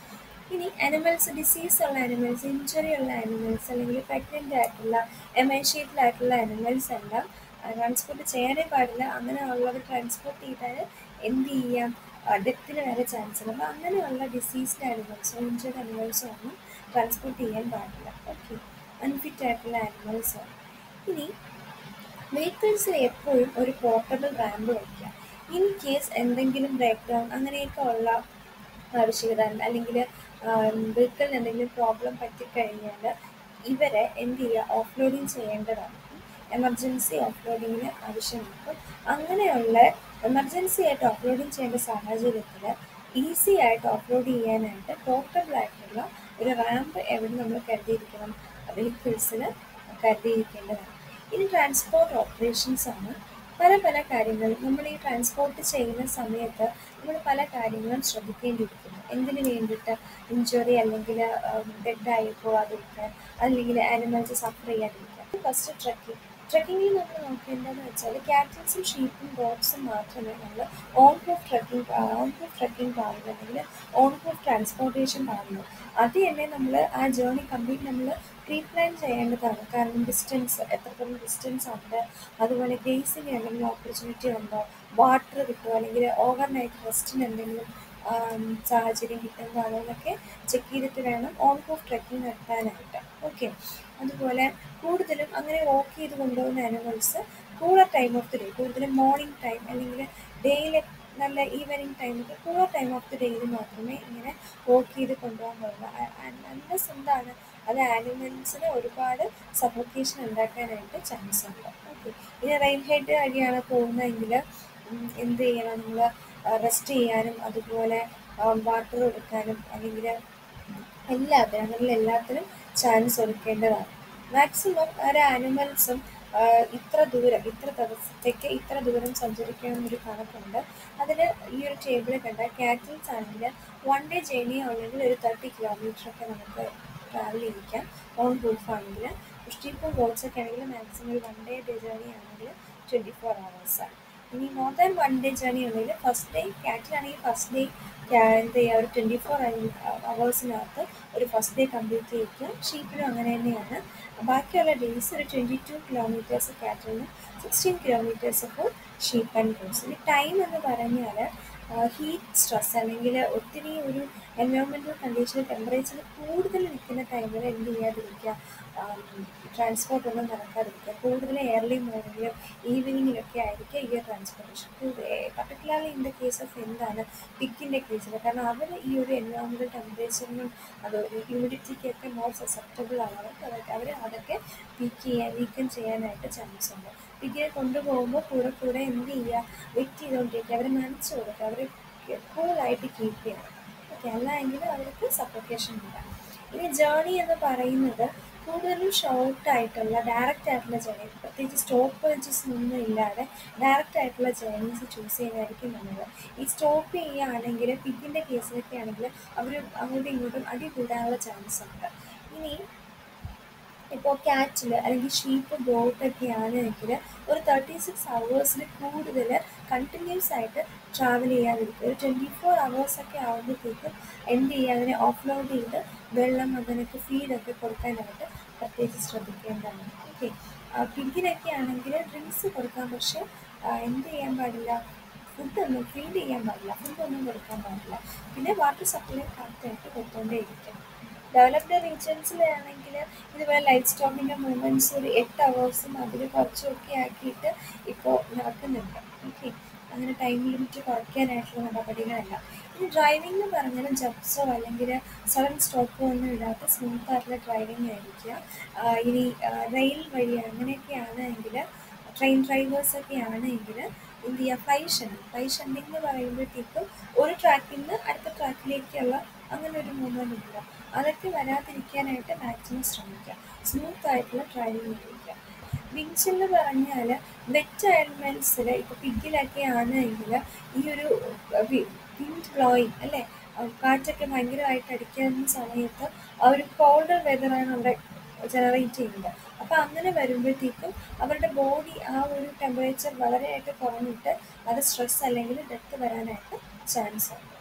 ഇനി അനിമൽസ് ഡിസീസ് ഉള്ള അനിമൽസ് ഇഞ്ചുറി ഉള്ള അനിമൽസ് അല്ലെങ്കിൽ പ്രഗ്നൻ്റ് ആയിട്ടുള്ള എമേഷ്യത്തിലായിട്ടുള്ള അനിമൽസ് എല്ലാം ട്രാൻസ്പോർട്ട് ചെയ്യാനേ പാടില്ല അങ്ങനെ ഉള്ളവർ ട്രാൻസ്പോർട്ട് ചെയ്താൽ എന്ത് ചെയ്യാം ഡെത്തിന് വരെ ചാൻസ് ഉണ്ട് അപ്പോൾ അങ്ങനെയുള്ള ഡിസീസ്ഡ് അനിമൽസോ ഇഞ്ചർഡ് അനിമൽസോ ഒന്നും ട്രാൻസ്പോർട്ട് ചെയ്യാൻ പാടില്ല ഓക്കെ അൺഫിറ്റ് ആയിട്ടുള്ള ആനിമൽസോ ഇനി വെഹിക്കിൾസിൽ എപ്പോഴും ഒരു പോർട്ടബിൾ റാമ്പ് വയ്ക്കുക ഇൻ കേസ് എന്തെങ്കിലും ബ്രേക്ക് ഡൗൺ അങ്ങനെയൊക്കെ ഉള്ള ആവശ്യകത അല്ലെങ്കിൽ വെഹിക്കിളിന് എന്തെങ്കിലും പ്രോബ്ലം പറ്റിക്കഴിഞ്ഞാൽ ഇവരെ എന്ത് ചെയ്യുക ഓഫ് ലോഡിങ് ചെയ്യേണ്ടതാണ് എമർജൻസി ഓഫ് ലോഡിങ്ങിന് ആവശ്യമുണ്ട് അപ്പം അങ്ങനെയുള്ള എമർജൻസി ആയിട്ട് ഓഫ് ലോഡിങ് ചെയ്യേണ്ട സാഹചര്യത്തിൽ ഈസി ആയിട്ട് ഓഫ് ലോഡ് ചെയ്യാനായിട്ട് പോർട്ടബിൾ ആയിട്ടുള്ള ഒരു റാമ്പ് എവിടെ നമ്മൾ കരുതിയിരിക്കണം വെഹിക്കിൾസിന് കരുതിയിരിക്കേണ്ടതാണ് ഇനി ട്രാൻസ്പോർട്ട് ഓപ്പറേഷൻസ് ആണ് പല പല കാര്യങ്ങളും നമ്മൾ ഈ ട്രാൻസ്പോർട്ട് ചെയ്യുന്ന സമയത്ത് നമ്മൾ പല കാര്യങ്ങളും ശ്രദ്ധിക്കേണ്ടിയിരിക്കുന്നു എന്തിനു വേണ്ടിയിട്ട് ഇഞ്ചുറി അല്ലെങ്കിൽ ഡെഡായി പോവാതിരിക്കാൻ അല്ലെങ്കിൽ ആനിമൽസ് സഫർ ചെയ്യാതിരിക്കാൻ ഫസ്റ്റ് ട്രക്കിംഗ് ട്രക്കിങ്ങിൽ നമ്മൾ നോക്കേണ്ടതെന്ന് വെച്ചാൽ ക്യാറ്റൽസും ഷീപ്പും ഗോഡ്സും മാത്രമേ നമ്മൾ on proof trucking on proof trucking പാടുള്ളൂ അല്ലെങ്കിൽ ഓൺ പ്രൂഫ് ട്രാൻസ്പോർട്ടേഷൻ പാടുള്ളൂ അത് തന്നെ നമ്മൾ ആ ജേർണി കംപ്ലീറ്റ് നമ്മൾ പ്രീ പ്ലാൻ ചെയ്യേണ്ടതാണ് കാരണം ഡിസ്റ്റൻസ് എത്രത്തോളം ഡിസ്റ്റൻസ് ഉണ്ട് അതുപോലെ ഗ്രേസിന് എന്തെങ്കിലും ഓപ്പർച്യൂണിറ്റി ഉണ്ടോ വാട്ടർ കിട്ടുമോ അല്ലെങ്കിൽ ഓവർ നൈറ്റ് റെസ്റ്റിന് എന്തെങ്കിലും സാഹചര്യം കിട്ടുന്നതാണോ എന്നൊക്കെ ചെക്ക് ചെയ്തിട്ട് വേണം ഓൺ പ്രൂഫ് ട്രക്കിംഗ് നടത്താനായിട്ട് ഓക്കെ അതുപോലെ കൂടുതലും അങ്ങനെ വാക്ക് ചെയ്ത് കൊണ്ടുപോകുന്ന animals cooler time of the day കൂടുതലും മോർണിംഗ് ടൈം അല്ലെങ്കിൽ ഡേയിലെ നല്ല ഈവനിങ് ടൈമൊക്കെ കൂളർ ടൈം ഓഫ് ദി ഡേയിൽ മാത്രമേ ഇങ്ങനെ വാക്ക് ചെയ്ത് കൊണ്ടുപോകാൻ പാടുള്ളൂ അൺലെസ് എന്താണ് അത് ആനിമൽസിന് ഒരുപാട് സഫോക്കേഷൻ ഉണ്ടാക്കാനായിട്ട് ചാൻസ് ഉണ്ട് ഓക്കെ ഇനി റെയിൻ ഹെഡ് വഴിയാണ് പോകുന്നതെങ്കിൽ എന്ത് ചെയ്യണം നമ്മൾ റെസ്റ്റ് ചെയ്യാനും അതുപോലെ വാട്ടർ കൊടുക്കാനും അല്ലെങ്കിൽ എല്ലാത്തിനും അങ്ങനെ എല്ലാത്തിനും ചാൻസ് കൊടുക്കേണ്ടതാണ് മാക്സിമം ഒരു ആനിമൽസും ഇത്ര ദൂരം ഇത്ര ദിവസത്തേക്ക് ഇത്ര ദൂരം സഞ്ചരിക്കണം എന്നൊരു കണക്കുണ്ട് അതിൽ ഈ ഒരു ടേബിളിൽ കണ്ട കാറ്റിൽസ് ആണെങ്കിൽ വൺ ഡേ ജേർണി ഉണ്ടെങ്കിൽ ഒരു തേർട്ടി കിലോമീറ്റർ ഒക്കെ നമുക്ക് ട്രാവൽ ചെയ്യിക്കാം ഓൺ പ്രൂഫ് ആണെങ്കിൽ സ്റ്റീപ്പും ബോട്ട്സ് ഒക്കെ ആണെങ്കിൽ മാക്സിമം ഒരു വൺ ഡേ ജേർണി ആണെങ്കിൽ ട്വൻറ്റി ഫോർ അവേഴ്സാണ് ഇനി more than one day journey ഉണ്ടെങ്കിൽ ഫസ്റ്റ് ഡേ കാറ്റിലാണെങ്കിൽ ഫസ്റ്റ് ഡേ എന്ത് ചെയ്യുക ഒരു ട്വൻറ്റി ഫോർ അവേഴ്സിനകത്ത് ഒരു ഫസ്റ്റ് ഡേ കംപ്ലീറ്റ് ചെയ്യിക്കുക ഷീപ്പിനും അങ്ങനെ തന്നെയാണ് ബാക്കിയുള്ള ഡേയ്സ് ഒരു ട്വൻറ്റി ടു കിലോമീറ്റേഴ്സ് കാറ്റിലിന് sixteen kilometres for sheep and goats ഇനി ടൈം എന്ന് പറഞ്ഞാൽ ഹീറ്റ് സ്ട്രെസ് അല്ലെങ്കിൽ ഒത്തിരി ഒരു എൻവയോൺമെൻറ്റൽ കണ്ടീഷൻ ടെമ്പറേച്ചർ കൂടുതൽ നിൽക്കുന്ന ടൈമിൽ എന്ത് ചെയ്യാതിരിക്കുക ട്രാൻസ്പോർട്ട് ഒന്നും നടക്കാതിരിക്കുക കൂടുതൽ ഏർലി മോർണിംഗിലും ഈവനിങ്ങിലൊക്കെ ആയിരിക്കും ഈ transportation particularly in the case of എന്താണ് പിക്കിൻ്റെ കേസിൽ കാരണം അവർ ഈ ഒരു എൻവയോൺമെൻറ്റൽ ടെമ്പറേച്ചറിനും അത് ഹ്യൂമിഡിറ്റിക്കൊക്കെ മോർ സസെപ്റ്റബിൾ ആണ് അവർക്ക് അവർ അതൊക്കെ പിക്ക് ചെയ്യാൻ നീക്കം ചെയ്യാനായിട്ട് ചാൻസ് ഉണ്ട് പിക്കിനെ കൊണ്ടുപോകുമ്പോൾ കൂടെ കൂടെ എന്ത് ചെയ്യുക വെറ്റ് ചെയ്തുകൊണ്ടിരിക്കുക അവരെ നനച്ച് കൊടുക്കുക അവരെ കൂളായിട്ട് കീപ്പ് ചെയ്യണം ഓക്കെ അല്ല എങ്കിൽ അവർക്ക് സപ്പോക്കേഷൻ ഉണ്ടാകും ഇനി ജേണി എന്ന് പറയുന്നത് കൂടുതലും ഷോർട്ട് ആയിട്ടുള്ള ഡയറക്റ്റ് ആയിട്ടുള്ള ജേണി പ്രത്യേകിച്ച് സ്റ്റോപ്പേജസ് ഒന്നും ഇല്ലാതെ ഡയറക്റ്റ് ആയിട്ടുള്ള ജേണീസ് ചൂസ് ചെയ്യുന്നതായിരിക്കും നല്ലത് ഈ സ്റ്റോപ്പ് ചെയ്യുകയാണെങ്കിൽ പിക്കിൻ്റെ കേസിലൊക്കെ ആണെങ്കിൽ അവർ അങ്ങോട്ടും ഇങ്ങോട്ടും അടി കൂടാനുള്ള ചാൻസ് ഉണ്ട് ഇനി ഇപ്പോൾ ക്യാറ്റിൽ അല്ലെങ്കിൽ ഷീപ്പ് ഗോട്ടൊക്കെ ആണെങ്കിൽ ഒരു തേർട്ടി സിക്സ് ഹവേഴ്സിൽ കൂടുതൽ കണ്ടിന്യൂസ് ആയിട്ട് ട്രാവൽ ചെയ്യാതിരിക്കുക ഒരു ട്വൻറ്റി ഫോർ ഹവേഴ്സൊക്കെ ആകുമ്പോഴത്തേക്കും എന്ത് ചെയ്യുക അതിനെ ഓഫ് ലോഡ് ചെയ്ത് വെള്ളം അങ്ങനെയൊക്കെ ഫീഡൊക്കെ കൊടുക്കാനായിട്ട് പ്രത്യേകിച്ച് ശ്രദ്ധിക്കേണ്ടതാണ് ഓക്കെ പിങ്കിനൊക്കെ ആണെങ്കിൽ ഡ്രിങ്ക്സ് കൊടുക്കാം പക്ഷേ എന്ത് ചെയ്യാൻ പാടില്ല ഫുഡൊന്നും ഫീഡ് ചെയ്യാൻ പാടില്ല ഫുഡൊന്നും കൊടുക്കാൻ പാടില്ല പിന്നെ വാട്ടർ സപ്ലൈ കറക്റ്റായിട്ട് കൊടുത്തോണ്ടേ ഇരിക്കണം ഡെവലപ്ഡ് റീജിയൻസിലാണെങ്കിൽ ഇതുപോലെ ലൈഫ് സ്റ്റോക്കിൻ്റെ മൂവ്മെൻറ്റ്സ് ഒരു എട്ട് അവേഴ്സും അതിൽ കുറച്ചുമൊക്കെ ആക്കിയിട്ട് ഇപ്പോൾ നടക്കുന്നുണ്ട് ഓക്കെ അങ്ങനെ ടൈം ലിമിറ്റ് കുറയ്ക്കാനായിട്ടുള്ള നടപടികളല്ല ഇനി ഡ്രൈവിംഗ് എന്ന് പറഞ്ഞാൽ ജബ്സോ അല്ലെങ്കിൽ സഡൻ സ്റ്റോപ്പോ ഒന്നും ഇല്ലാത്ത സ്മൂത്ത് ആയിട്ടുള്ള ഡ്രൈവിംഗ് ആയിരിക്കുക ഇനി റെയിൽ വഴി അങ്ങനെയൊക്കെ ആണെങ്കിൽ ട്രെയിൻ ഡ്രൈവേഴ്സൊക്കെ ആണെങ്കിൽ എന്ത് ചെയ്യുക ഫ്ലൈ ഷണ്ടിങ് ഫ്ലൈ ഷണ്ടിങ് എന്ന് പറയുമ്പോഴത്തേക്കും ഒരു ട്രാക്കിൽ നിന്ന് അടുത്ത ട്രാക്കിലേക്കുള്ള അങ്ങനെ ഒരു മൂവ്മെൻറ്റ് ഇല്ല അതൊക്കെ വരാതിരിക്കാനായിട്ട് മാക്സിമം ശ്രമിക്കുക സ്മൂത്ത് ആയിട്ടുള്ള ഡ്രൈവിംഗ് ഉപയോഗിക്കുക വിങ്സ് എന്ന് പറഞ്ഞാൽ വെറ്റ് എലമെൻസിൽ ഇപ്പോൾ പിഗിലൊക്കെ ആണെങ്കിൽ ഈ ഒരു വിൻഡ് ബ്ലോയിങ് അല്ലേ കാറ്റൊക്കെ ഭയങ്കരമായിട്ട് അടിക്കുന്ന സമയത്ത് ആ ഒരു കോൾഡർ വെതറാണ് അവിടെ ജനറേറ്റ് ചെയ്യുന്നത് അപ്പോൾ അങ്ങനെ വരുമ്പോഴത്തേക്കും അവരുടെ ബോഡി ആ ഒരു ടെമ്പറേച്ചർ വളരെയായിട്ട് കുറഞ്ഞിട്ട് അത് സ്ട്രെസ് അല്ലെങ്കിൽ ഡെത്ത് വരാനായിട്ട് ചാൻസ് ഉണ്ട്